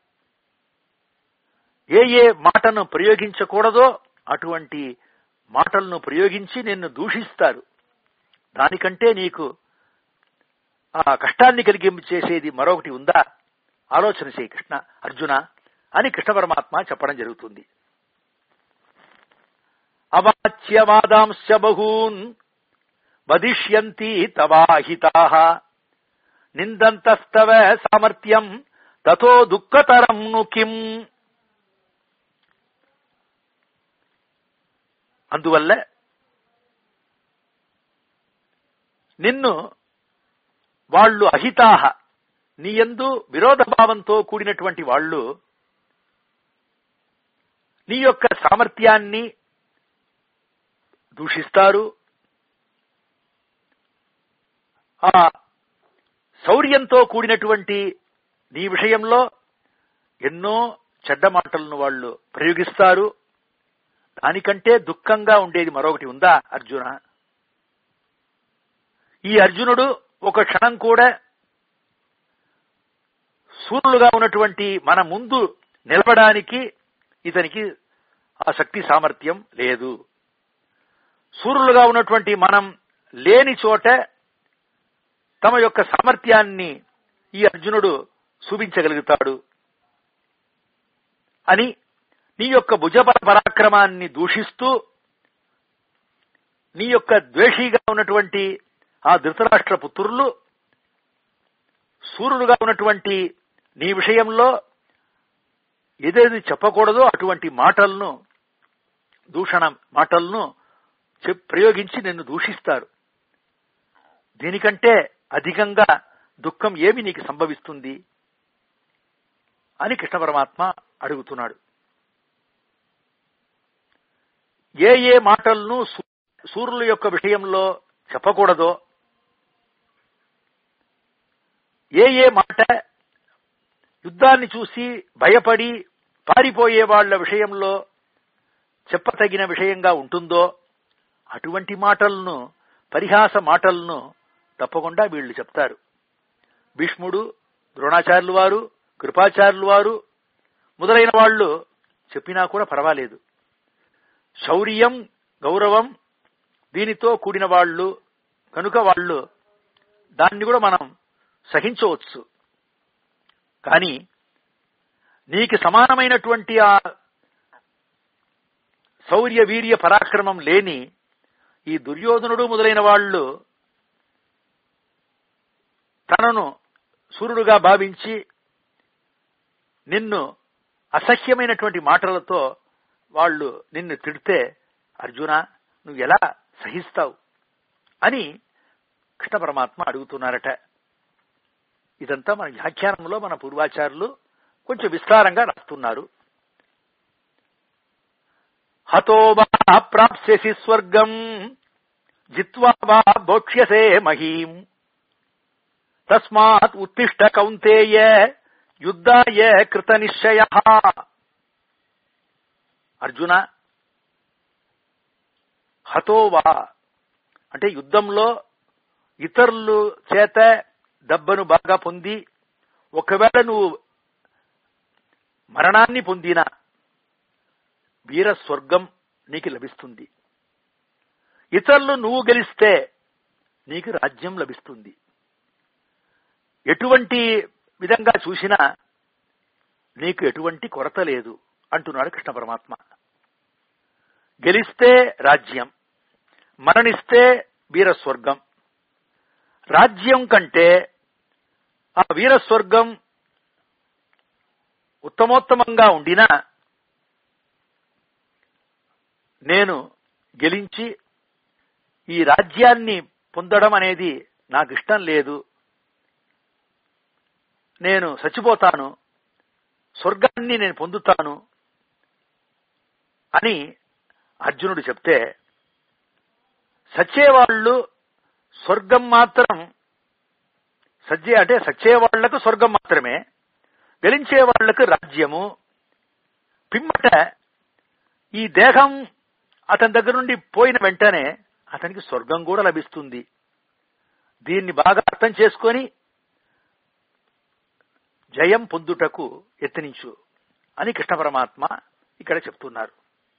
ఏ ఏ మాటను ప్రయోగించకూడదో అటువంటి మాటలను ప్రయోగించి నిన్ను దూషిస్తారు దానికంటే నీకు ఆ కష్టాన్ని కలిగి చేసేది మరొకటి ఉందా ఆలోచన చేయి కృష్ణ అర్జున అని కృష్ణ పరమాత్మ చెప్పడం జరుగుతుంది అవాచ్యవాదాంశ బహూన్ వదిష్యంతి తవాహితా నిందంతస్తవ సామర్థ్యం తతో దుఃఖతరం ను కిం అందువల్ల నిన్ను వాళ్ళు అహితాహ నీయందు విరోధభావంతో కూడినటువంటి వాళ్ళు నీ యొక్క సామర్థ్యాన్ని దూషిస్తారు ఆ శౌర్యంతో కూడినటువంటి నీ విషయంలో ఎన్నో చెడ్డ మాటలను వాళ్ళు ప్రయోగిస్తారు దానికంటే దుఃఖంగా ఉండేది మరొకటి ఉందా అర్జున ఈ అర్జునుడు ఒక క్షణం కూడా సూర్యులుగా ఉన్నటువంటి మన ముందు నిలబడానికి ఇతనికి ఆ శక్తి సామర్థ్యం లేదు సూర్యులుగా ఉన్నటువంటి మనం లేని చోట తమ యొక్క సామర్థ్యాన్ని ఈ అర్జునుడు చూపించగలుగుతాడు అని నీ యొక్క భుజబల పరాక్రమాన్ని దూషిస్తూ నీ యొక్క ద్వేషిగా ఉన్నటువంటి ఆ ధృతరాష్ట్ర పుత్రులు సూర్యుడుగా ఉన్నటువంటి నీ విషయంలో ఏదేది చెప్పకూడదో అటువంటి మాటలను దూషణ మాటలను ప్రయోగించి నిన్ను దూషిస్తారు దీనికంటే అధికంగా దుఃఖం ఏమి నీకు సంభవిస్తుంది అని కృష్ణ పరమాత్మ అడుగుతున్నాడు ఏ ఏ మాటలను సూర్యుల యొక్క విషయంలో చెప్పకూడదో ఏ ఏ మాట యుద్ధాన్ని చూసి భయపడి పారిపోయే వాళ్ల విషయంలో చెప్పతగిన విషయంగా ఉంటుందో అటువంటి మాటలను పరిహాస మాటలను తప్పకుండా వీళ్ళు చెప్తారు భీష్ముడు ద్రోణాచార్యులు వారు కృపాచార్యులు వారు మొదలైన వాళ్ళు చెప్పినా కూడా పర్వాలేదు శౌర్యం గౌరవం దీనితో కూడిన వాళ్ళు కనుక వాళ్ళు దాన్ని కూడా మనం సహించవచ్చు కానీ నీకు సమానమైనటువంటి ఆ శౌర్య వీర్య పరాక్రమం లేని ఈ దుర్యోధనుడు మొదలైన వాళ్ళు తనను సూర్యుడుగా భావించి నిన్ను అసహ్యమైనటువంటి మాటలతో వాళ్ళు నిన్ను తిడితే అర్జున నువ్వు ఎలా సహిస్తావు అని కృష్ణ పరమాత్మ అడుగుతున్నారట ఇదంతా మన వ్యాఖ్యానంలో మన పూర్వాచారులు కొంచెం విస్తారంగా రాస్తున్నారు హతో వా ప్రాప్స్యసి స్వర్గం జిత్వా వా భోక్ష్యసే మహీం తస్మాత్ ఉత్తిష్ట కౌంతేయ యుద్ధాయ కృత నిశ్చయ అర్జున హతోవా అంటే యుద్ధంలో ఇతరులు చేత దెబ్బను బాగా పొంది ఒకవేళ నువ్వు మరణాన్ని పొందినా వీర స్వర్గం నీకు లభిస్తుంది ఇతరులు నువ్వు గెలిస్తే నీకు రాజ్యం లభిస్తుంది ఎటువంటి విధంగా చూసినా నీకు ఎటువంటి కొరత లేదు అంటున్నాడు కృష్ణ పరమాత్మ గెలిస్తే రాజ్యం మరణిస్తే వీర స్వర్గం రాజ్యం కంటే ఆ వీర స్వర్గం ఉత్తమోత్తమంగా ఉండినా నేను గెలించి ఈ రాజ్యాన్ని పొందడం అనేది నాకు ఇష్టం లేదు నేను చచ్చిపోతాను స్వర్గాన్ని నేను పొందుతాను అని అర్జునుడు చెప్తే సచ్చేవాళ్ళు స్వర్గం మాత్రం సజ్జే అంటే సచ్చేవాళ్లకు స్వర్గం మాత్రమే గెలించే వాళ్లకు రాజ్యము పిమ్మట ఈ దేహం అతని దగ్గర నుండి పోయిన వెంటనే అతనికి స్వర్గం కూడా లభిస్తుంది దీన్ని బాగా అర్థం చేసుకొని జయం పొందుటకు యత్నించు అని కృష్ణ పరమాత్మ ఇక్కడ చెప్తున్నారు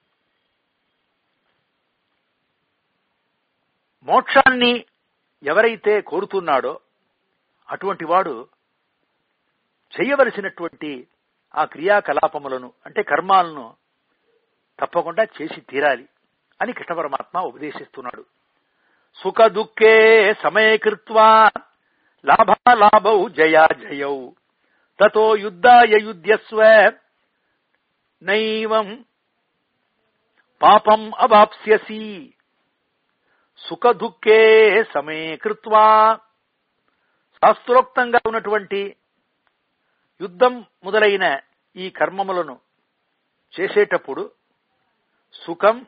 మోక్షాన్ని ఎవరైతే కోరుతున్నాడో అటువంటి వాడు చేయవలసినటువంటి ఆ క్రియాకలాపములను అంటే కర్మాలను తప్పకుండా చేసి తీరాలి అని కృష్ణ పరమాత్మ ఉపదేశిస్తున్నాడు సుఖ దుఃఖే సమయకృత్వా లాభాలాభౌ జయా జయౌ తతో యుద్ధాయ యుధ్యస్వ నైవం పాపం అవాప్స్యసి సుఖ దుఃఖే సమయకృత్వా శాస్త్రోక్తంగా ఉన్నటువంటి యుద్ధం మొదలైన ఈ కర్మములను చేసేటప్పుడు సుఖం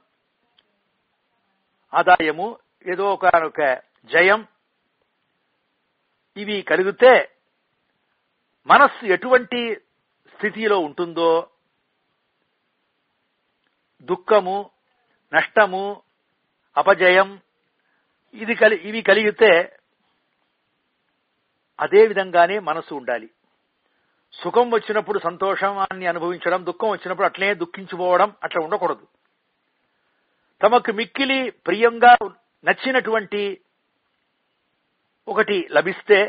ఆదాయము ఏదో ఒక జయం ఇవి కలిగితే మనస్సు ఎటువంటి స్థితిలో ఉంటుందో దుఃఖము నష్టము అపజయం ఇది కలి ఇవి కలిగితే అదే విధంగానే మనసు ఉండాలి సుఖం వచ్చినప్పుడు సంతోషాన్ని అనుభవించడం దుఃఖం వచ్చినప్పుడు అట్లనే దుఃఖించిపోవడం అట్లా ఉండకూడదు తమకు మిక్కిలి ప్రియంగా నచ్చినటువంటి ఒకటి లభిస్తే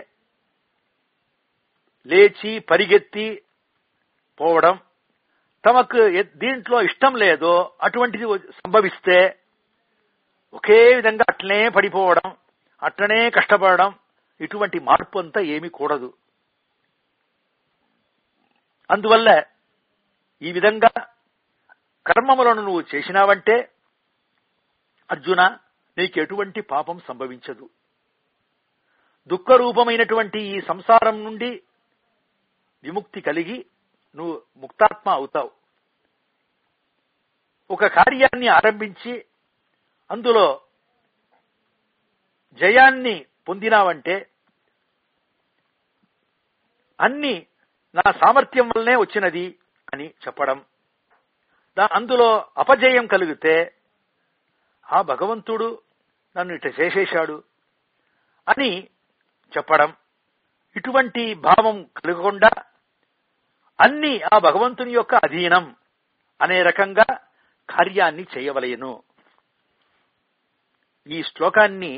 లేచి పరిగెత్తి పోవడం తమకు దీంట్లో ఇష్టం లేదో అటువంటిది సంభవిస్తే ఒకే విధంగా అట్లనే పడిపోవడం అట్లనే కష్టపడడం ఇటువంటి మార్పు అంతా ఏమీ కూడదు అందువల్ల ఈ విధంగా కర్మములను నువ్వు చేసినావంటే అర్జున నీకు ఎటువంటి పాపం సంభవించదు దుఃఖరూపమైనటువంటి ఈ సంసారం నుండి విముక్తి కలిగి నువ్వు ముక్తాత్మ అవుతావు ఒక కార్యాన్ని ఆరంభించి అందులో జయాన్ని పొందినావంటే అన్ని నా సామర్థ్యం వల్లనే వచ్చినది అని చెప్పడం అందులో అపజయం కలిగితే ఆ భగవంతుడు నన్ను ఇట చేసేశాడు అని చెప్పడం ఇటువంటి భావం కలగకుండా అన్ని ఆ భగవంతుని యొక్క అధీనం అనే రకంగా కార్యాన్ని చేయవలయను ఈ శ్లోకాన్ని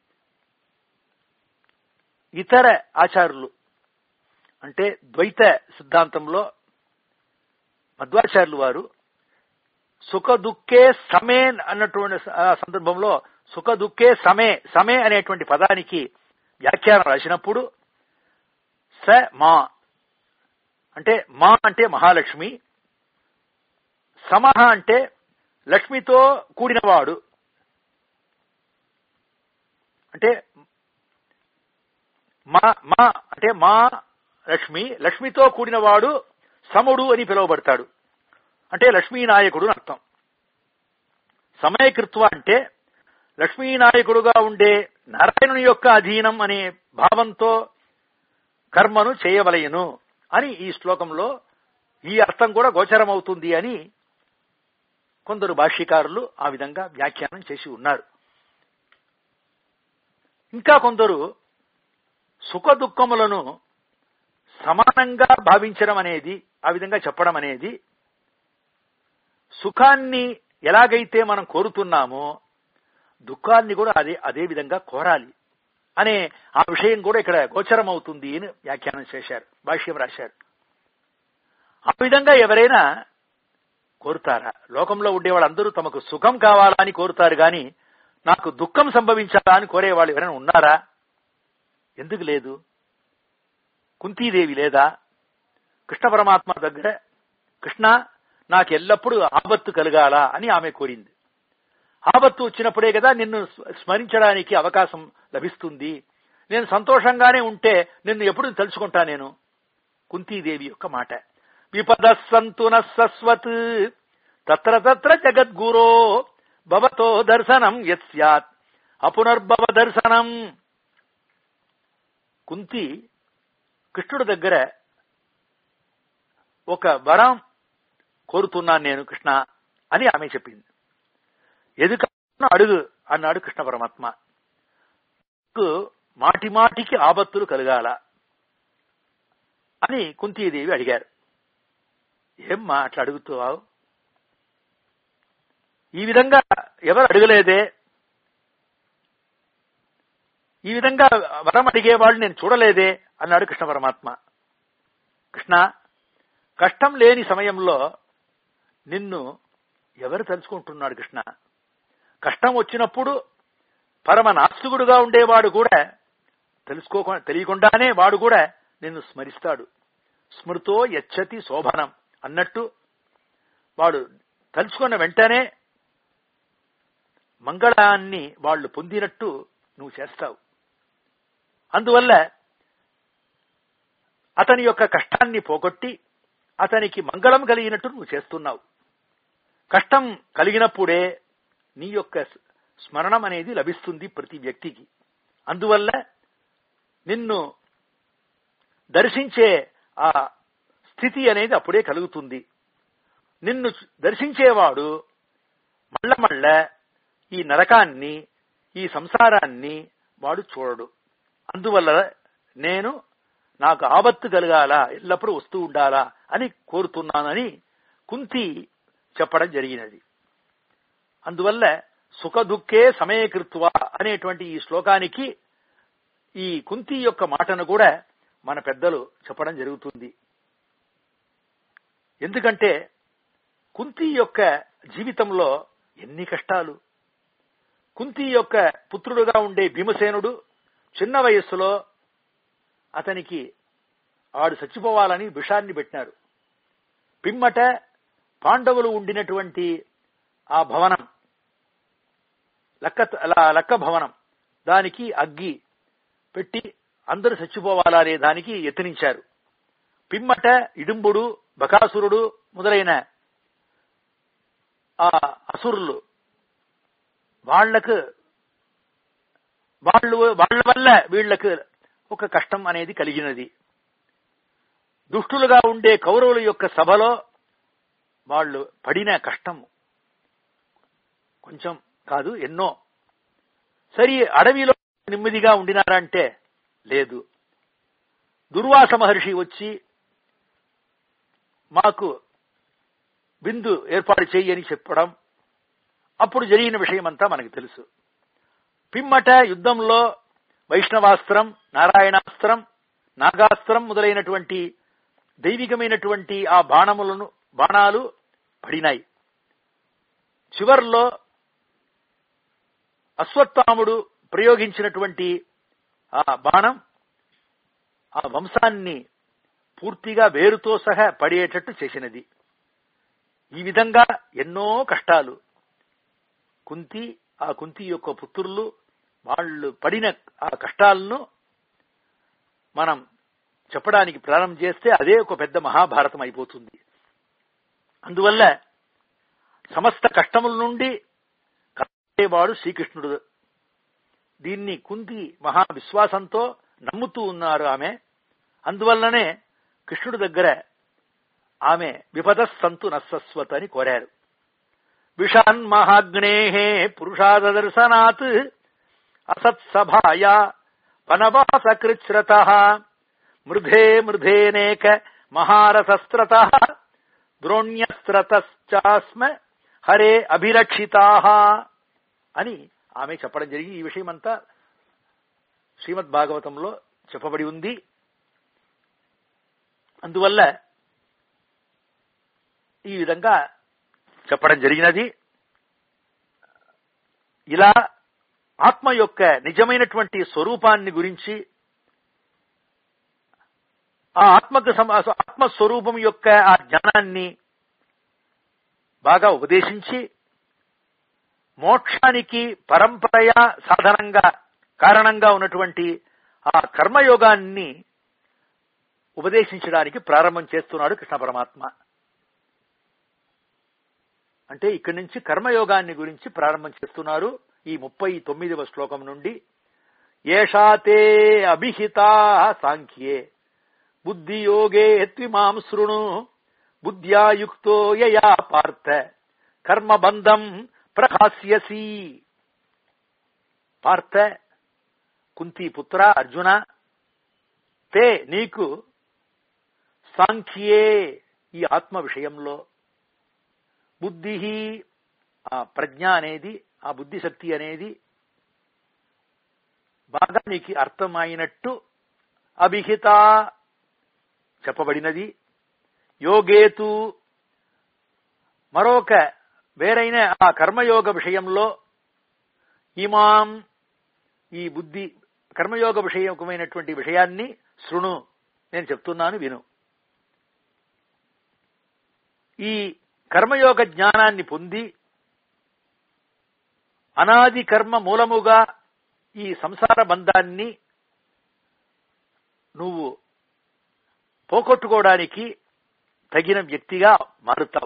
ఇతర ఆచారులు అంటే ద్వైత సిద్ధాంతంలో మధ్వాచార్యులు వారు సుఖ దుఃఖే సమే అన్నటువంటి ఆ సందర్భంలో సుఖ దుఃఖే సమే సమే అనేటువంటి పదానికి వ్యాఖ్యానం రాసినప్పుడు స మా అంటే మా అంటే మహాలక్ష్మి సమహ అంటే లక్ష్మితో కూడినవాడు అంటే మా మా అంటే మా లక్ష్మి లక్ష్మితో కూడినవాడు సముడు అని పిలువబడతాడు అంటే లక్ష్మీనాయకుడు అని అర్థం సమయకృత్వ అంటే లక్ష్మీనాయకుడుగా ఉండే నారాయణుని యొక్క అధీనం అనే భావంతో కర్మను చేయవలయను అని ఈ శ్లోకంలో ఈ అర్థం కూడా గోచరమవుతుంది అని కొందరు భాష్యకారులు ఆ విధంగా వ్యాఖ్యానం చేసి ఉన్నారు ఇంకా కొందరు సుఖ దుఃఖములను సమానంగా భావించడం అనేది ఆ విధంగా చెప్పడం అనేది సుఖాన్ని ఎలాగైతే మనం కోరుతున్నామో దుఃఖాన్ని కూడా అదే అదే విధంగా కోరాలి అనే ఆ విషయం కూడా ఇక్కడ గోచరం అవుతుంది అని వ్యాఖ్యానం చేశారు భాష్యం రాశారు ఆ విధంగా ఎవరైనా కోరుతారా లోకంలో ఉండే వాళ్ళందరూ తమకు సుఖం కావాలా అని కోరుతారు గాని నాకు దుఃఖం సంభవించాలా అని కోరేవాళ్ళు ఎవరైనా ఉన్నారా ఎందుకు లేదు కుంతీదేవి లేదా కృష్ణ పరమాత్మ దగ్గర కృష్ణ నాకు ఎల్లప్పుడూ ఆపత్తు కలగాల అని ఆమె కోరింది ఆపత్తు వచ్చినప్పుడే కదా నిన్ను స్మరించడానికి అవకాశం లభిస్తుంది నేను సంతోషంగానే ఉంటే నిన్ను ఎప్పుడు తలుచుకుంటా నేను కుంతీదేవి యొక్క మాట విపద సంతున సస్వత్ తత్ర తత్ర జగద్గురో భవతో దర్శనం యత్ స్యాత్ అపునర్భవ దర్శనం కుంతి కృష్ణుడి దగ్గర ఒక వరం కోరుతున్నాను నేను కృష్ణ అని ఆమె చెప్పింది ఎదుక అడుగు అన్నాడు కృష్ణ పరమాత్మ మాటి మాటికి ఆపత్తులు కలగాల అని కుంతీదేవి అడిగారు ఏమ్మా అట్లా అడుగుతావు ఈ విధంగా ఎవరు అడగలేదే ఈ విధంగా వరం అడిగేవాళ్ళు నేను చూడలేదే అన్నాడు కృష్ణ పరమాత్మ కృష్ణ కష్టం లేని సమయంలో నిన్ను ఎవరు తలుచుకుంటున్నాడు కృష్ణ కష్టం వచ్చినప్పుడు పరమ నాస్తికుడుగా ఉండేవాడు కూడా తెలుసుకో తెలియకుండానే వాడు కూడా నిన్ను స్మరిస్తాడు స్మృతో యచ్చతి శోభనం అన్నట్టు వాడు తలుచుకున్న వెంటనే మంగళాన్ని వాళ్ళు పొందినట్టు నువ్వు చేస్తావు అందువల్ల అతని యొక్క కష్టాన్ని పోగొట్టి అతనికి మంగళం కలిగినట్టు నువ్వు చేస్తున్నావు కష్టం కలిగినప్పుడే నీ యొక్క స్మరణం అనేది లభిస్తుంది ప్రతి వ్యక్తికి అందువల్ల నిన్ను దర్శించే ఆ స్థితి అనేది అప్పుడే కలుగుతుంది నిన్ను దర్శించేవాడు మళ్ళ మళ్ళ ఈ నరకాన్ని ఈ సంసారాన్ని వాడు చూడడు అందువల్ల నేను నాకు ఆపత్తు కలగాల ఎల్లప్పుడూ వస్తూ ఉండాలా అని కోరుతున్నానని కుంతి చెప్పడం జరిగినది అందువల్ల సుఖ దుఃఖే సమయకృత్వ అనేటువంటి ఈ శ్లోకానికి ఈ కుంతి యొక్క మాటను కూడా మన పెద్దలు చెప్పడం జరుగుతుంది ఎందుకంటే కుంతి యొక్క జీవితంలో ఎన్ని కష్టాలు కుంతి యొక్క పుత్రుడుగా ఉండే భీమసేనుడు చిన్న వయస్సులో అతనికి ఆడు చచ్చిపోవాలని విషాన్ని పెట్టినారు పిమ్మట పాండవులు ఉండినటువంటి ఆ భవనం లక్క లక్క భవనం దానికి అగ్గి పెట్టి అందరూ చచ్చిపోవాలనే దానికి యత్నించారు పిమ్మట ఇడుంబుడు బకాసురుడు మొదలైన ఆ అసురులు వాళ్లకు వాళ్ళు వాళ్ళ వల్ల వీళ్లకు ఒక కష్టం అనేది కలిగినది దుష్టులుగా ఉండే కౌరవుల యొక్క సభలో వాళ్ళు పడిన కష్టం కొంచెం కాదు ఎన్నో సరి అడవిలో నెమ్మదిగా ఉండినారంటే లేదు దుర్వాస మహర్షి వచ్చి మాకు బిందు ఏర్పాటు చెయ్యి అని చెప్పడం అప్పుడు జరిగిన విషయమంతా మనకు తెలుసు పిమ్మట యుద్ధంలో వైష్ణవాస్త్రం నారాయణాస్త్రం నాగాస్త్రం మొదలైనటువంటి దైవికమైనటువంటి ఆ బాణములను బాణాలు పడినాయి చివర్లో అశ్వత్థాముడు ప్రయోగించినటువంటి ఆ బాణం ఆ వంశాన్ని పూర్తిగా వేరుతో సహా పడేటట్టు చేసినది ఈ విధంగా ఎన్నో కష్టాలు కుంతి ఆ కుంతి యొక్క పుత్రులు వాళ్ళు పడిన ఆ కష్టాలను మనం చెప్పడానికి ప్రారంభం చేస్తే అదే ఒక పెద్ద మహాభారతం అయిపోతుంది అందువల్ల సమస్త కష్టముల నుండి వాడు శ్రీకృష్ణుడు దీన్ని కుంతి మహా విశ్వాసంతో నమ్ముతూ ఉన్నారు ఆమె అందువల్లనే కృష్ణుడి దగ్గర ఆమె విపద సంతు నస్సస్వత్ అని కోరారు విషాన్ మహాగ్నే పురుషాద దర్శనాత్ అసత్సభాయా పనవాసకృచ్రత మృధే మృధేనేక మహారసస్త్రత ద్రోణ్యస్త్రతశ్చాస్మ హరే అభిరక్షితా అని ఆమె చెప్పడం జరిగి ఈ విషయమంతా శ్రీమద్ భాగవతంలో చెప్పబడి ఉంది అందువల్ల ఈ విధంగా చెప్పడం జరిగినది ఇలా ఆత్మ యొక్క నిజమైనటువంటి స్వరూపాన్ని గురించి ఆ ఆత్మకు ఆత్మస్వరూపం యొక్క ఆ జ్ఞానాన్ని బాగా ఉపదేశించి మోక్షానికి పరంపరయ సాధనంగా కారణంగా ఉన్నటువంటి ఆ కర్మయోగాన్ని ఉపదేశించడానికి ప్రారంభం చేస్తున్నాడు కృష్ణ పరమాత్మ అంటే ఇక్కడి నుంచి కర్మయోగాన్ని గురించి ప్రారంభం చేస్తున్నారు ఈ ముప్పై తొమ్మిదవ శ్లోకం నుండి ఏషాతే అభిహితా సాంఖ్యే బుద్ధియోగే త్విమాం శృణు బుద్ధ్యాయుక్తో యయా పార్థ కర్మబంధం ప్రహాస్యసి పార్థ కుంతిపుత్ర అర్జున తే నీకు సాంఖ్యే ఈ ఆత్మ విషయంలో బుద్ధి ఆ ప్రజ్ఞ అనేది ఆ బుద్ధి శక్తి అనేది బాగా నీకు అర్థమైనట్టు అభిహిత చెప్పబడినది యోగేతు మరొక వేరైన ఆ కర్మయోగ విషయంలో ఇమాం ఈ బుద్ధి కర్మయోగ విషయకమైనటువంటి విషయాన్ని శృణు నేను చెప్తున్నాను విను ఈ కర్మయోగ జ్ఞానాన్ని పొంది అనాది కర్మ మూలముగా ఈ సంసార బంధాన్ని నువ్వు పోగొట్టుకోవడానికి తగిన వ్యక్తిగా మారుతావు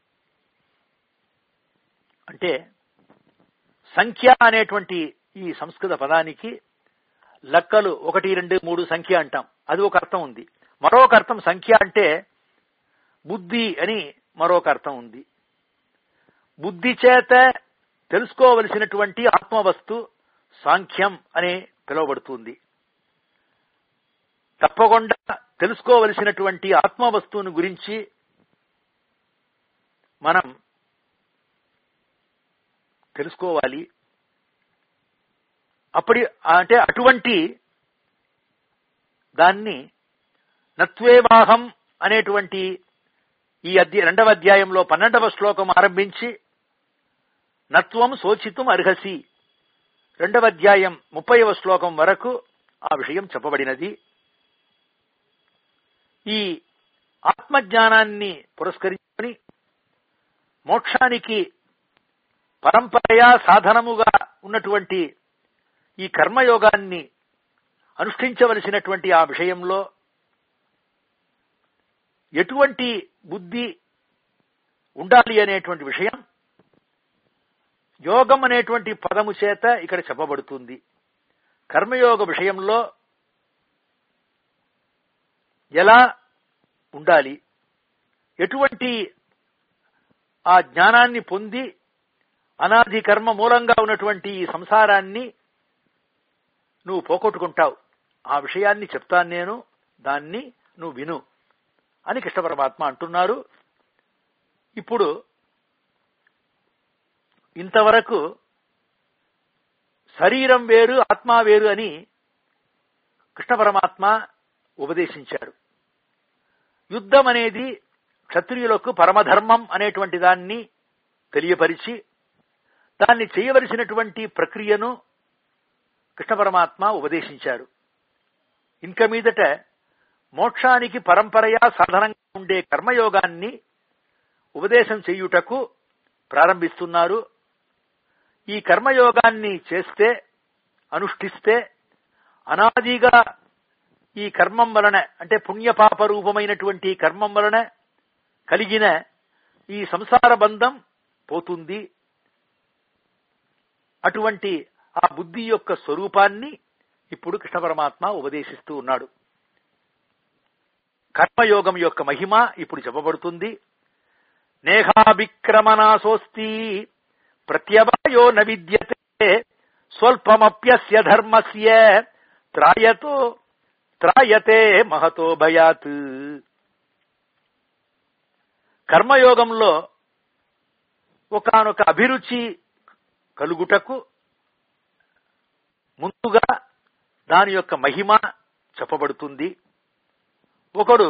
అంటే సంఖ్య అనేటువంటి ఈ సంస్కృత పదానికి లెక్కలు ఒకటి రెండు మూడు సంఖ్య అంటాం అది ఒక అర్థం ఉంది మరొక అర్థం సంఖ్య అంటే బుద్ధి అని మరొక అర్థం ఉంది బుద్ధి చేత తెలుసుకోవలసినటువంటి ఆత్మవస్తు సాంఖ్యం అనే పిలువబడుతుంది తప్పకుండా తెలుసుకోవలసినటువంటి ఆత్మవస్తువుని గురించి మనం తెలుసుకోవాలి అప్పటి అంటే అటువంటి దాన్ని నత్వేవాహం అనేటువంటి ఈ అధ్యాయ రెండవ అధ్యాయంలో పన్నెండవ శ్లోకం ఆరంభించి నత్వం శోచితం అర్హసి రెండవ అధ్యాయం ముప్పైవ శ్లోకం వరకు ఆ విషయం చెప్పబడినది ఈ ఆత్మజ్ఞానాన్ని పురస్కరించుకొని మోక్షానికి పరంపరయా సాధనముగా ఉన్నటువంటి ఈ కర్మయోగాన్ని అనుష్ఠించవలసినటువంటి ఆ విషయంలో ఎటువంటి బుద్ధి ఉండాలి అనేటువంటి విషయం యోగం అనేటువంటి పదము చేత ఇక్కడ చెప్పబడుతుంది కర్మయోగ విషయంలో ఎలా ఉండాలి ఎటువంటి ఆ జ్ఞానాన్ని పొంది అనాది కర్మ మూలంగా ఉన్నటువంటి ఈ సంసారాన్ని నువ్వు పోగొట్టుకుంటావు ఆ విషయాన్ని చెప్తాను నేను దాన్ని నువ్వు విను అని కృష్ణ పరమాత్మ అంటున్నారు ఇప్పుడు ఇంతవరకు శరీరం వేరు ఆత్మ వేరు అని కృష్ణ పరమాత్మ ఉపదేశించాడు యుద్ధం అనేది క్షత్రియులకు పరమధర్మం అనేటువంటి దాన్ని తెలియపరిచి దాన్ని చేయవలసినటువంటి ప్రక్రియను కృష్ణ పరమాత్మ ఉపదేశించారు ఇంక మీదట మోక్షానికి పరంపరయా సాధనంగా ఉండే కర్మయోగాన్ని ఉపదేశం చేయుటకు ప్రారంభిస్తున్నారు ఈ కర్మయోగాన్ని చేస్తే అనుష్ఠిస్తే అనాదిగా ఈ కర్మం వలన అంటే పుణ్యపాప రూపమైనటువంటి కర్మం వలన కలిగిన ఈ సంసార బంధం పోతుంది అటువంటి ఆ బుద్ధి యొక్క స్వరూపాన్ని ఇప్పుడు కృష్ణ పరమాత్మ ఉపదేశిస్తూ ఉన్నాడు కర్మయోగం యొక్క మహిమ ఇప్పుడు చెప్పబడుతుంది నేహాభిక్రమనాశోస్తి ప్రత్యవాయో న విద్యతే స్వల్పమప్యస్య ధర్మస్య త్రాయతో త్రాయతే మహతో భయాత్ కర్మయోగంలో ఒకనొక అభిరుచి కలుగుటకు ముందుగా దాని యొక్క మహిమ చెప్పబడుతుంది ఒకడు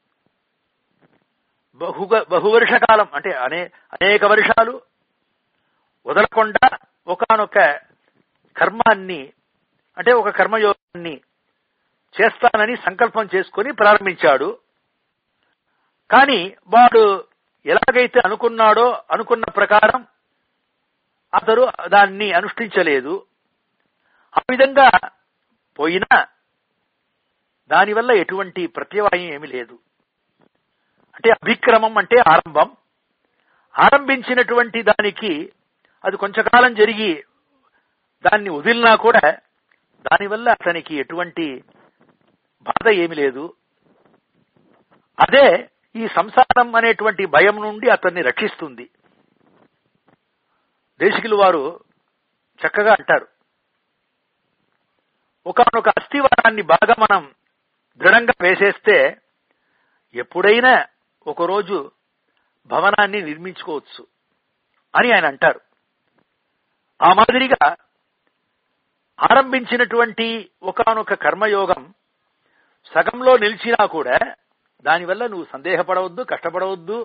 బహుగ బహువర్ష కాలం అంటే అనే అనేక వర్షాలు వదలకుండా ఒకనొక కర్మాన్ని అంటే ఒక కర్మయోగాన్ని చేస్తానని సంకల్పం చేసుకుని ప్రారంభించాడు కానీ వాడు ఎలాగైతే అనుకున్నాడో అనుకున్న ప్రకారం అతడు దాన్ని అనుష్ఠించలేదు ఆ విధంగా పోయినా దానివల్ల ఎటువంటి ప్రత్యవాయం ఏమీ లేదు అంటే అభిక్రమం అంటే ఆరంభం ఆరంభించినటువంటి దానికి అది కొంచెంకాలం జరిగి దాన్ని వదిలినా కూడా దానివల్ల అతనికి ఎటువంటి బాధ ఏమి లేదు అదే ఈ సంసారం అనేటువంటి భయం నుండి అతన్ని రక్షిస్తుంది దేశికులు వారు చక్కగా అంటారు ఒకనొక అస్థివారాన్ని బాగా మనం దృఢంగా వేసేస్తే ఎప్పుడైనా ఒకరోజు భవనాన్ని నిర్మించుకోవచ్చు అని ఆయన అంటారు ఆ మాదిరిగా ఆరంభించినటువంటి ఒకనొక కర్మయోగం సగంలో నిలిచినా కూడా దానివల్ల నువ్వు సందేహపడవద్దు కష్టపడవద్దు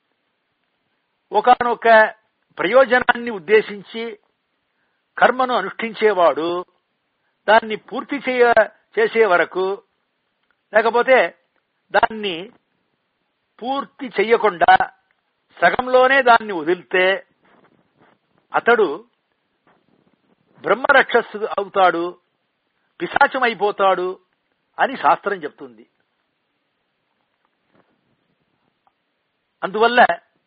ఒకనొక ప్రయోజనాన్ని ఉద్దేశించి కర్మను అనుష్ఠించేవాడు దాన్ని పూర్తి చేయ చేసే వరకు లేకపోతే దాన్ని పూర్తి చెయ్యకుండా సగంలోనే దాన్ని వదిలితే అతడు బ్రహ్మరక్షస్సు అవుతాడు పిశాచం అయిపోతాడు అని శాస్త్రం చెప్తుంది అందువల్ల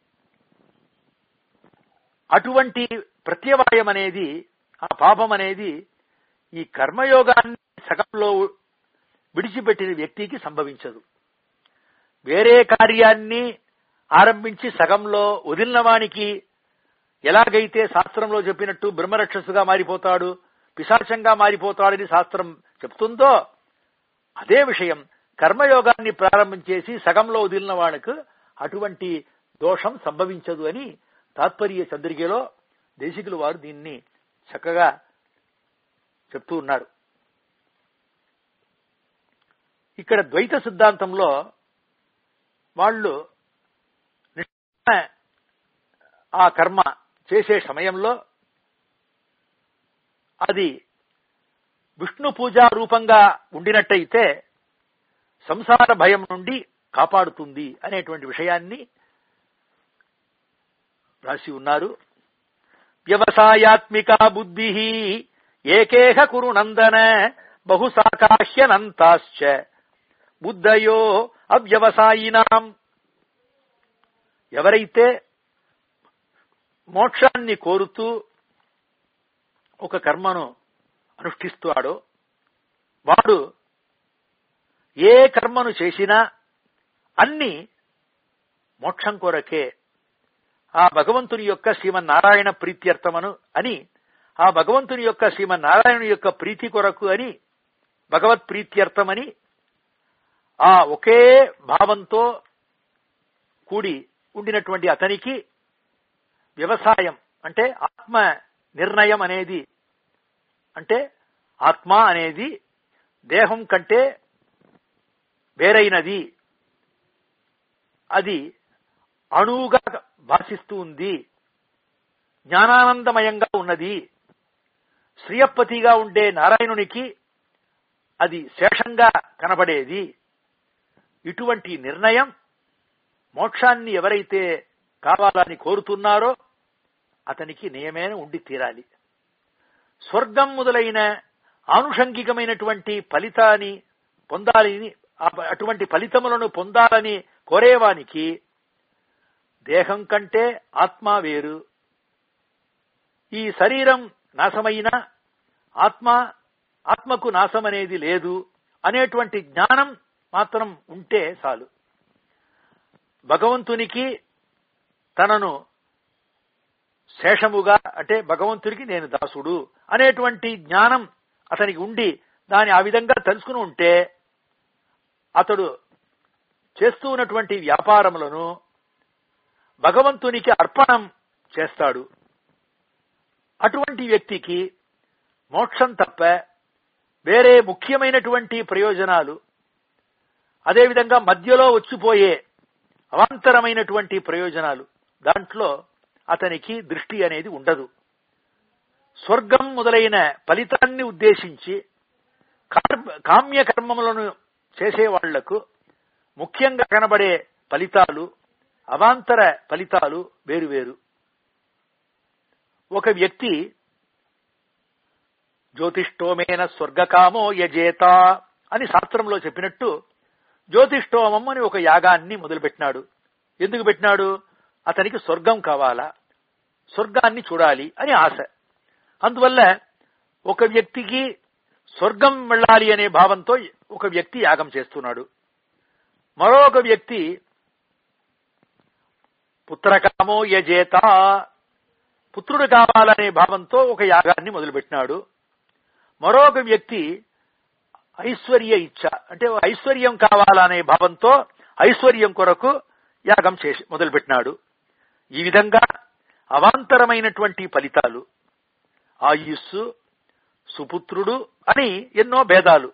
అటువంటి ప్రత్యవాయం అనేది ఆ పాపం అనేది ఈ కర్మయోగాన్ని సగంలో విడిచిపెట్టిన వ్యక్తికి సంభవించదు వేరే కార్యాన్ని ఆరంభించి సగంలో వదిలిన వానికి ఎలాగైతే శాస్త్రంలో చెప్పినట్టు బ్రహ్మరక్షసుగా మారిపోతాడు పిశాచంగా మారిపోతాడని శాస్త్రం చెప్తుందో అదే విషయం కర్మయోగాన్ని ప్రారంభించేసి సగంలో వదిలిన వాడికి అటువంటి దోషం సంభవించదు అని తాత్పర్య చంద్రికలో దేశికులు వారు దీన్ని చక్కగా చెప్తూ ఉన్నారు ఇక్కడ ద్వైత సిద్ధాంతంలో వాళ్ళు ఆ కర్మ చేసే సమయంలో అది విష్ణు పూజా రూపంగా ఉండినట్టయితే సంసార భయం నుండి కాపాడుతుంది అనేటువంటి విషయాన్ని రాసి ఉన్నారు వ్యవసాయాత్మిక బుద్ధి ఏకేహ కురు నందన బహుశాకాహ్యనంతాశ్చ బుద్ధయో అవ్యవసాయినాం ఎవరైతే మోక్షాన్ని కోరుతూ ఒక కర్మను అనుష్ఠిస్తాడో వాడు ఏ కర్మను చేసినా అన్ని మోక్షం కొరకే ఆ భగవంతుని యొక్క శ్రీమన్నారాయణ ప్రీత్యర్థమను అని ఆ భగవంతుని యొక్క శ్రీమన్నారాయణుని యొక్క ప్రీతి కొరకు అని భగవత్ ప్రీత్యర్థమని ఆ ఒకే భావంతో కూడి ఉండినటువంటి అతనికి వ్యవసాయం అంటే ఆత్మ నిర్ణయం అనేది అంటే ఆత్మ అనేది దేహం కంటే వేరైనది అది అణువుగా భాషిస్తూ ఉంది జ్ఞానానందమయంగా ఉన్నది శ్రీయప్పతిగా ఉండే నారాయణునికి అది శేషంగా కనబడేది ఇటువంటి నిర్ణయం మోక్షాన్ని ఎవరైతే కావాలని కోరుతున్నారో అతనికి నియమేన ఉండి తీరాలి స్వర్గం మొదలైన ఆనుషంగికమైనటువంటి ఫలితాన్ని పొందాలని ఆ- అటువంటి ఫలితములను పొందాలని కోరేవానికి దేహం కంటే ఆత్మ వేరు ఈ శరీరం నాశమైన ఆత్మ ఆత్మకు నాశం అనేది లేదు అనేటువంటి జ్ఞానం మాత్రం ఉంటే చాలు భగవంతునికి తనను శేషముగా అంటే భగవంతుడికి నేను దాసుడు అనేటువంటి జ్ఞానం అతనికి ఉండి దాని ఆ విధంగా తెలుసుకుని ఉంటే అతడు చేస్తూ ఉన్నటువంటి వ్యాపారములను భగవంతునికి అర్పణం చేస్తాడు అటువంటి వ్యక్తికి మోక్షం తప్ప వేరే ముఖ్యమైనటువంటి ప్రయోజనాలు అదేవిధంగా మధ్యలో వచ్చిపోయే అవాంతరమైనటువంటి ప్రయోజనాలు దాంట్లో అతనికి దృష్టి అనేది ఉండదు స్వర్గం మొదలైన ఫలితాన్ని ఉద్దేశించి కర్మ- కామ్య కర్మములను చేసే వాళ్లకు ముఖ్యంగా కనబడే ఫలితాలు అవాంతర ఫలితాలు వేరువేరు ఒక వ్యక్తి జ్యోతిష్టోమేన స్వర్గకామో యజేత అని శాస్త్రంలో చెప్పినట్టు జ్యోతిష్టోమం అని ఒక యాగాన్ని మొదలుపెట్టినాడు ఎందుకు పెట్టినాడు అతనికి స్వర్గం కావాలా స్వర్గాన్ని చూడాలి అని ఆశ అందువల్ల ఒక వ్యక్తికి స్వర్గం వెళ్ళాలి అనే భావంతో ఒక వ్యక్తి యాగం చేస్తున్నాడు మరొక వ్యక్తి పుత్రకామో యజేత పుత్రుడు కావాలనే భావంతో ఒక యాగాన్ని మొదలుపెట్టినాడు మరొక వ్యక్తి ఐశ్వర్య ఇచ్చ అంటే ఐశ్వర్యం కావాలనే భావంతో ఐశ్వర్యం కొరకు యాగం చేసి మొదలుపెట్టినాడు ఈ విధంగా అవాంతరమైనటువంటి ఫలితాలు ఆయుస్సు సుపుత్రుడు అని ఎన్నో భేదాలు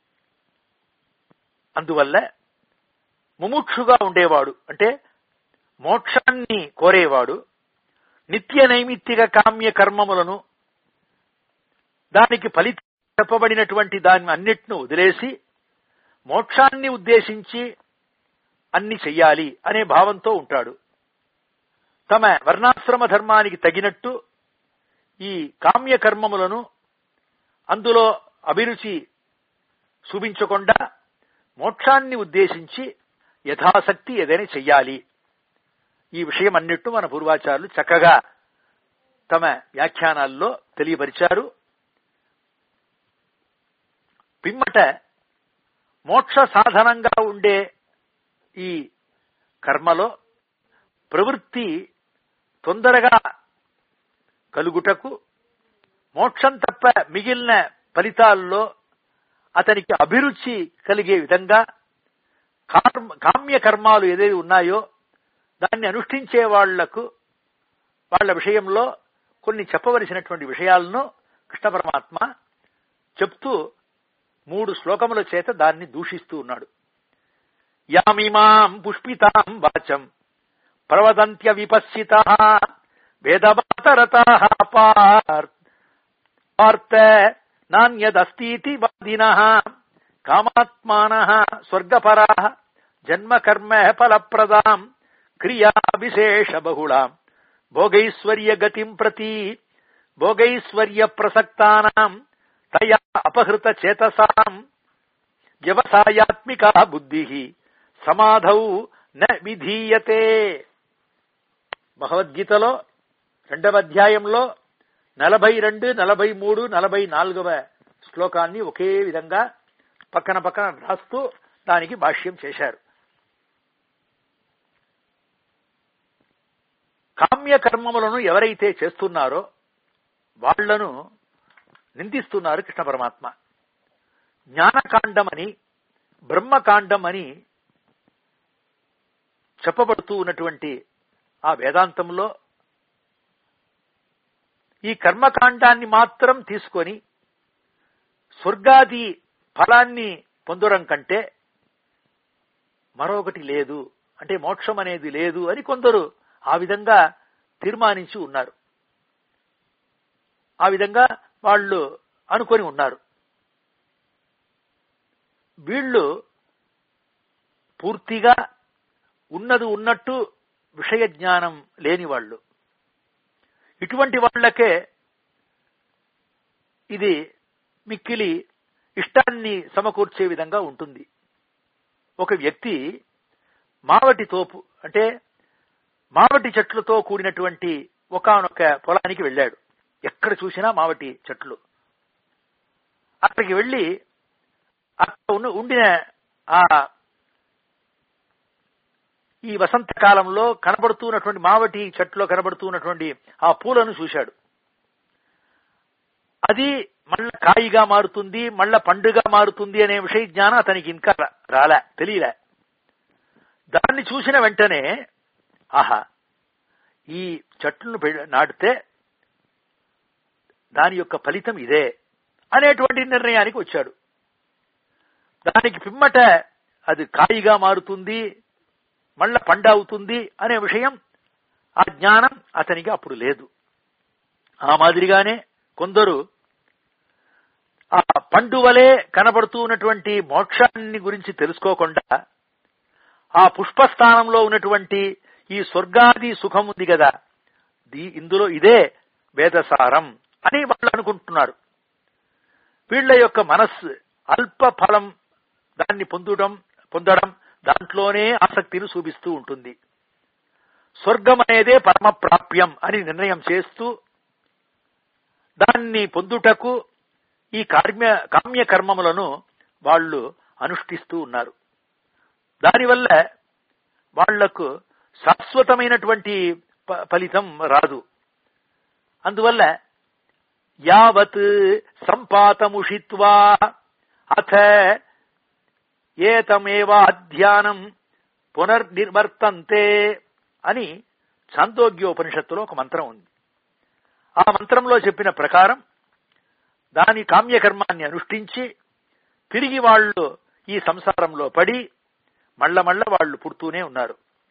అందువల్ల ముముక్షుగా ఉండేవాడు అంటే మోక్షాన్ని కోరేవాడు నిత్య నైమిత్తిక కామ్య కర్మములను దానికి ఫలితం చెప్పబడినటువంటి దాన్ని అన్నిటిను వదిలేసి మోక్షాన్ని ఉద్దేశించి అన్ని చెయ్యాలి అనే భావంతో ఉంటాడు తమ వర్ణాశ్రమ ధర్మానికి తగినట్టు ఈ కామ్య కర్మములను అందులో అభిరుచి చూపించకుండా మోక్షాన్ని ఉద్దేశించి యథాశక్తి ఏదైనా చెయ్యాలి ఈ విషయం అన్నిట్టు మన పూర్వాచారులు చక్కగా తమ వ్యాఖ్యానాల్లో తెలియపరిచారు పిమ్మట మోక్ష సాధనంగా ఉండే ఈ కర్మలో ప్రవృత్తి తొందరగా కలుగుటకు మోక్షం తప్ప మిగిలిన ఫలితాల్లో అతనికి అభిరుచి కలిగే విధంగా కర్మ కామ్య కర్మాలు ఏదైతే ఉన్నాయో దాన్ని అనుష్ఠించే వాళ్లకు వాళ్ళ విషయంలో కొన్ని చెప్పవలసినటువంటి విషయాలను కృష్ణ పరమాత్మ చెప్తూ మూడు శ్లోకముల చేత దాన్ని దూషిస్తూ ఉన్నాడు యామిమాం పుష్పితాం వాచం ప్రవదంత్య విపశ్చిత వేదవాతరత పార్త నాణ్యదస్తీతి వాదిన కామాత్మాన స్వర్గపరా జన్మకర్మ ఫలప్రదాం క్రియా విశేష బహుళాం భోగైశ్వర్య గతిం ప్రతి భోగైశ్వర్య ప్రసక్తానాం తయా అపహృత చేతసాం వ్యవసాయాత్మికా బుద్ధి సమాధౌ న విధీయతే భగవద్గీతలో రెండవ అధ్యాయంలో నలభై రెండు నలభై మూడు నలభై నాలుగవ శ్లోకాన్ని ఒకే విధంగా పక్కన పక్కన రాస్తూ దానికి భాష్యం చేశారు కామ్య కర్మములను ఎవరైతే చేస్తున్నారో వాళ్లను నిందిస్తున్నారు కృష్ణ పరమాత్మ జ్ఞానకాండమని బ్రహ్మకాండం అని చెప్పబడుతూ ఉన్నటువంటి ఆ వేదాంతంలో ఈ కర్మకాండాన్ని మాత్రం తీసుకొని స్వర్గాది ఫలాన్ని పొందడం కంటే మరొకటి లేదు అంటే మోక్షం అనేది లేదు అని కొందరు ఆ విధంగా తీర్మానించి ఉన్నారు ఆ విధంగా వాళ్ళు అనుకొని ఉన్నారు వీళ్ళు పూర్తిగా ఉన్నది ఉన్నట్టు విషయ జ్ఞానం లేని వాళ్ళు ఇటువంటి వాళ్ళకే ఇది మిక్కిలి ఇష్టాన్ని సమకూర్చే విధంగా ఉంటుంది ఒక వ్యక్తి మావటి తోపు అంటే మావటి చెట్లతో కూడినటువంటి ఒకనొక పొలానికి వెళ్ళాడు ఎక్కడ చూసినా మావటి చెట్లు అక్కడికి వెళ్ళి అక్కడ ఉన్న ఉండిన ఆ ఈ వసంత కాలంలో కనబడుతున్నటువంటి మావటి చెట్టులో కనబడుతున్నటువంటి ఆ పూలను చూశాడు అది మళ్ళా కాయిగా మారుతుంది మళ్ళా పండుగ మారుతుంది అనే విషయ జ్ఞానం అతనికి ఇంకా రాలే తెలియలే దాన్ని చూసిన వెంటనే ఆహా ఈ చెట్లను నాటితే దాని యొక్క ఫలితం ఇదే అనేటువంటి నిర్ణయానికి వచ్చాడు దానికి పిమ్మట అది కాయిగా మారుతుంది మళ్ళా పండ అవుతుంది అనే విషయం ఆ జ్ఞానం అతనికి అప్పుడు లేదు ఆ మాదిరిగానే కొందరు ఆ పండు వలె కనబడుతూ ఉన్నటువంటి మోక్షాన్ని గురించి తెలుసుకోకుండా ఆ పుష్పస్థానంలో ఉన్నటువంటి ఈ స్వర్గాది సుఖం ఉంది కదా ఇందులో ఇదే వేదసారం అని వాళ్ళు అనుకుంటున్నారు వీళ్ల యొక్క మనస్సు అల్ప ఫలం దాన్ని పొందడం పొందడం దాంట్లోనే ఆసక్తిని చూపిస్తూ ఉంటుంది స్వర్గం అనేదే పరమ ప్రాప్యం అని నిర్ణయం చేస్తూ దాన్ని పొందుటకు ఈ కార్మ్య కామ్య కర్మములను వాళ్ళు అనుష్ఠిస్తూ ఉన్నారు దానివల్ల వాళ్లకు శాశ్వతమైనటువంటి ఫలితం రాదు అందువల్ల యావత్ సంపాతముషిత్వా అథ ఏతమేవా అధ్యానం పునర్నిర్వర్తంతే అని ఛాందోగ్యోపనిషత్తులో ఒక మంత్రం ఉంది ఆ మంత్రంలో చెప్పిన ప్రకారం దాని కామ్యకర్మాన్ని అనుష్ఠించి తిరిగి వాళ్ళు ఈ సంసారంలో పడి మళ్ళ మళ్ళ వాళ్ళు పుడుతూనే ఉన్నారు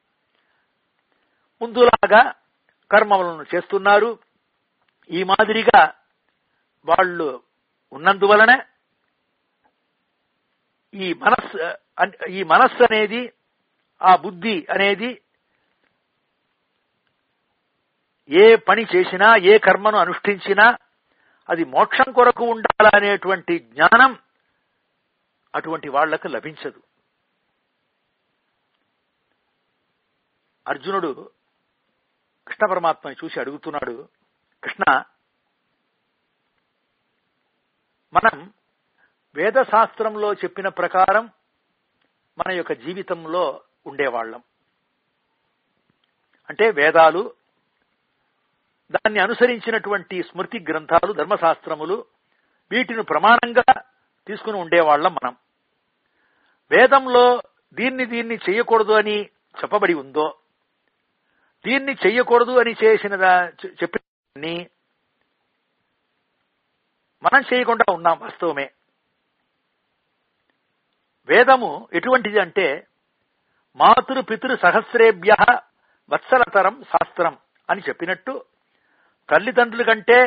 ముందులాగా కర్మలను చేస్తున్నారు ఈ మాదిరిగా వాళ్ళు ఉన్నందువలన ఈ మనస్సు ఈ మనస్సు అనేది ఆ బుద్ధి అనేది ఏ పని చేసినా ఏ కర్మను అనుష్ఠించినా అది మోక్షం కొరకు ఉండాలనేటువంటి జ్ఞానం అటువంటి వాళ్లకు లభించదు అర్జునుడు కృష్ణ పరమాత్మని చూసి అడుగుతున్నాడు కృష్ణ మనం వేదశాస్త్రంలో చెప్పిన ప్రకారం మన యొక్క జీవితంలో ఉండేవాళ్ళం అంటే వేదాలు దాన్ని అనుసరించినటువంటి స్మృతి గ్రంథాలు ధర్మశాస్త్రములు వీటిని ప్రమాణంగా తీసుకుని ఉండేవాళ్ళం మనం వేదంలో దీన్ని దీన్ని చేయకూడదు అని చెప్పబడి ఉందో దీన్ని చెయ్యకూడదు అని చేసిన చెప్పిన మనం చేయకుండా ఉన్నాం వాస్తవమే వేదము ఎటువంటిది అంటే మాతృ పితృ సహస్రేభ్య వత్సలతరం శాస్త్రం అని చెప్పినట్టు తల్లిదండ్రుల కంటే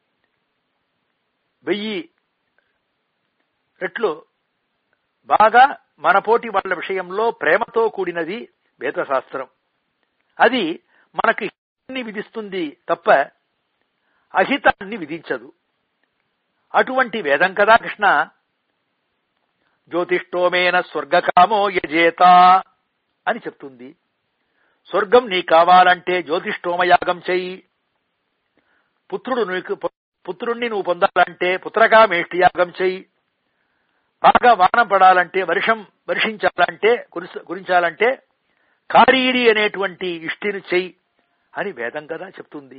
వెయ్యి రెట్లు బాగా మనపోటి వాళ్ళ విషయంలో ప్రేమతో కూడినది వేదశాస్త్రం అది మనకి హితాన్ని విధిస్తుంది తప్ప అహితాన్ని విధించదు అటువంటి వేదం కదా కృష్ణ జ్యోతిష్టోమేన స్వర్గకామో యజేత అని చెప్తుంది స్వర్గం నీ కావాలంటే జ్యోతిష్టోమయాగం చెయ్యి పుత్రుడు నీకు పుత్రుణ్ణి నువ్వు పొందాలంటే పుత్రకామేష్టి యాగం చెయ్యి బాగా వాన పడాలంటే వర్షం వర్షించాలంటే కురించాలంటే కారీడి అనేటువంటి ఇష్టిని చెయ్యి అని వేదం కదా చెప్తుంది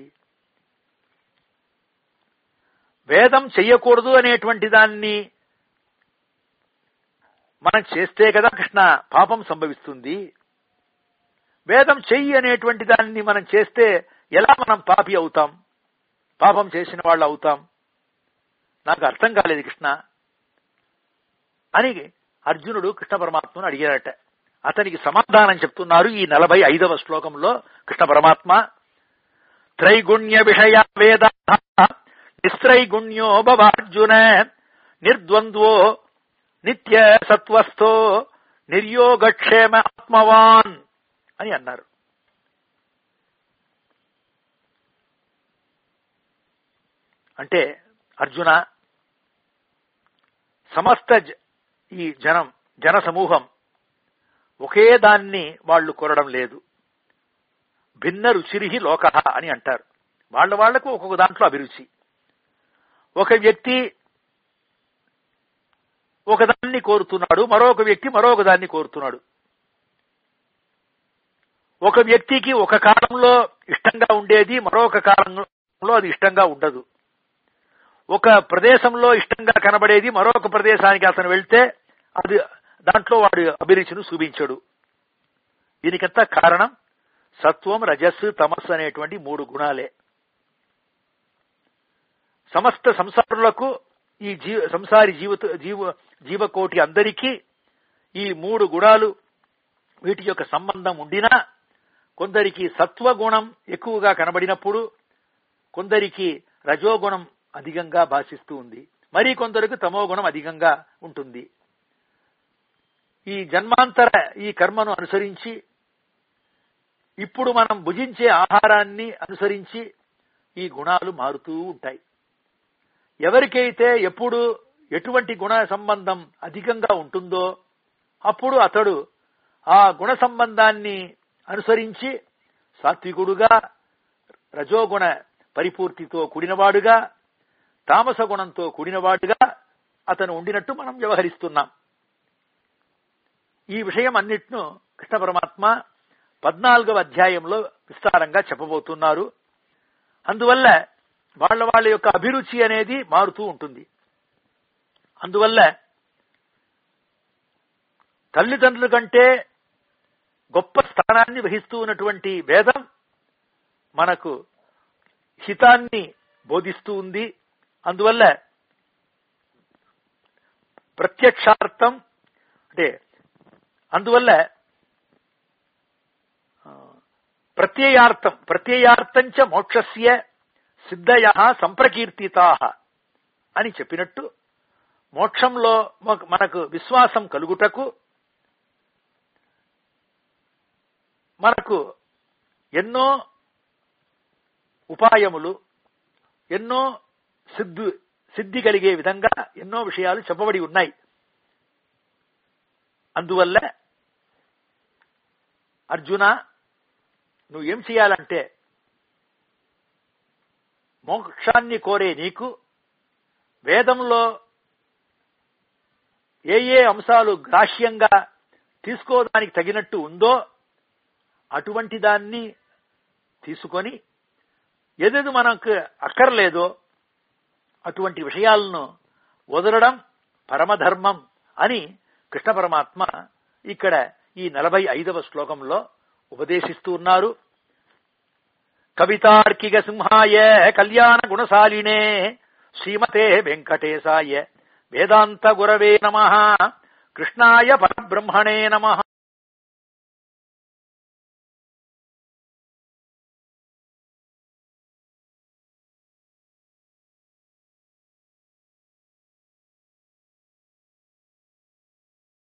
వేదం చెయ్యకూడదు అనేటువంటి దాన్ని మనం చేస్తే కదా కృష్ణ పాపం సంభవిస్తుంది వేదం చెయ్యి అనేటువంటి దాన్ని మనం చేస్తే ఎలా మనం పాపి అవుతాం పాపం చేసిన వాళ్ళు అవుతాం నాకు అర్థం కాలేదు కృష్ణ అని అర్జునుడు కృష్ణ పరమాత్మను అడిగారట అతనికి సమాధానం చెప్తున్నారు ఈ నలభై ఐదవ శ్లోకంలో కృష్ణ పరమాత్మ త్రైగుణ్య విషయ వేద నిస్త్రైగుణ్యో భవార్జున నిర్ద్వంద్వో నిత్య సత్వస్థో నిర్యోగక్షేమ ఆత్మవాన్ అని అన్నారు అంటే అర్జున సమస్త జ- ఈ జనం జన సమూహం ఒకే దాన్ని వాళ్ళు కోరడం లేదు భిన్న రుచిరిహి లోక అని అంటారు వాళ్ళ వాళ్లకు ఒక్కొక్క దాంట్లో అభిరుచి ఒక వ్యక్తి ఒకదాన్ని కోరుతున్నాడు మరొక వ్యక్తి మరొక దాన్ని కోరుతున్నాడు ఒక వ్యక్తికి ఒక కాలంలో ఇష్టంగా ఉండేది మరొక కాలంలో అది ఇష్టంగా ఉండదు ఒక ప్రదేశంలో ఇష్టంగా కనబడేది మరొక ప్రదేశానికి అతను వెళ్తే అది దాంట్లో వాడు అభిరుచిని చూపించడు దీనికంతా కారణం సత్వం రజస్సు తమస్సు అనేటువంటి మూడు గుణాలే సమస్త సంసారులకు ఈ జీవ సంసారి జీవిత జీవ జీవకోటి అందరికీ ఈ మూడు గుణాలు వీటి యొక్క సంబంధం ఉండినా కొందరికి సత్వగుణం ఎక్కువగా కనబడినప్పుడు కొందరికి రజోగుణం అధికంగా భాషిస్తూ ఉంది మరి కొందరికి తమో గుణం అధికంగా ఉంటుంది ఈ జన్మాంతర ఈ కర్మను అనుసరించి ఇప్పుడు మనం భుజించే ఆహారాన్ని అనుసరించి ఈ గుణాలు మారుతూ ఉంటాయి ఎవరికైతే ఎప్పుడు ఎటువంటి గుణ సంబంధం అధికంగా ఉంటుందో అప్పుడు అతడు ఆ గుణ సంబంధాన్ని అనుసరించి సాత్వికుడుగా రజోగుణ పరిపూర్తితో కూడినవాడుగా తామస గుణంతో కూడినవాడుగా అతను ఉండినట్టు మనం వ్యవహరిస్తున్నాం ఈ విషయం అన్నిట్ను కృష్ణ పరమాత్మ పద్నాలుగవ అధ్యాయంలో విస్తారంగా చెప్పబోతున్నారు అందువల్ల వాళ్ళ వాళ్ళ యొక్క అభిరుచి అనేది మారుతూ ఉంటుంది అందువల్ల తల్లిదండ్రుల కంటే గొప్ప స్థానాన్ని వహిస్తూ ఉన్నటువంటి వేదం మనకు హితాన్ని బోధిస్తూ ఉంది అందువల్ల ప్రత్యక్షార్థం అంటే అందువల్ల ఆ, ప్రత్యయార్థం ప్రత్యయార్థంచ మోక్షస్య సిద్ధయ సంప్రకీర్తితా అని చెప్పినట్టు మోక్షంలో మ- మనకు విశ్వాసం కలుగుటకు మనకు ఎన్నో ఉపాయములు ఎన్నో సిద్ధి సిద్ధి కలిగే విధంగా ఎన్నో విషయాలు చెప్పబడి ఉన్నాయి అందువల్ల అర్జున నువ్వు ఏం చేయాలంటే మోక్షాన్ని కోరే నీకు వేదంలో ఏ ఏ అంశాలు గ్రాహ్యంగా తీసుకోవడానికి తగినట్టు ఉందో అటువంటి దాన్ని తీసుకొని ఏదేది మనకు అక్కర్లేదో అటువంటి విషయాలను వదలడం పరమధర్మం అని కృష్ణ పరమాత్మ ఇక్కడ ఈ నలభై ఐదవ శ్లోకంలో ఉపదేశిస్తూ ఉన్నారు కవితార్కిక సింహాయ కళ్యాణ గుణశాలినే శ్రీమతే వెంకటేశాయ వేదాంత గురవే నమ కృష్ణాయ పరబ్రహ్మణే నమ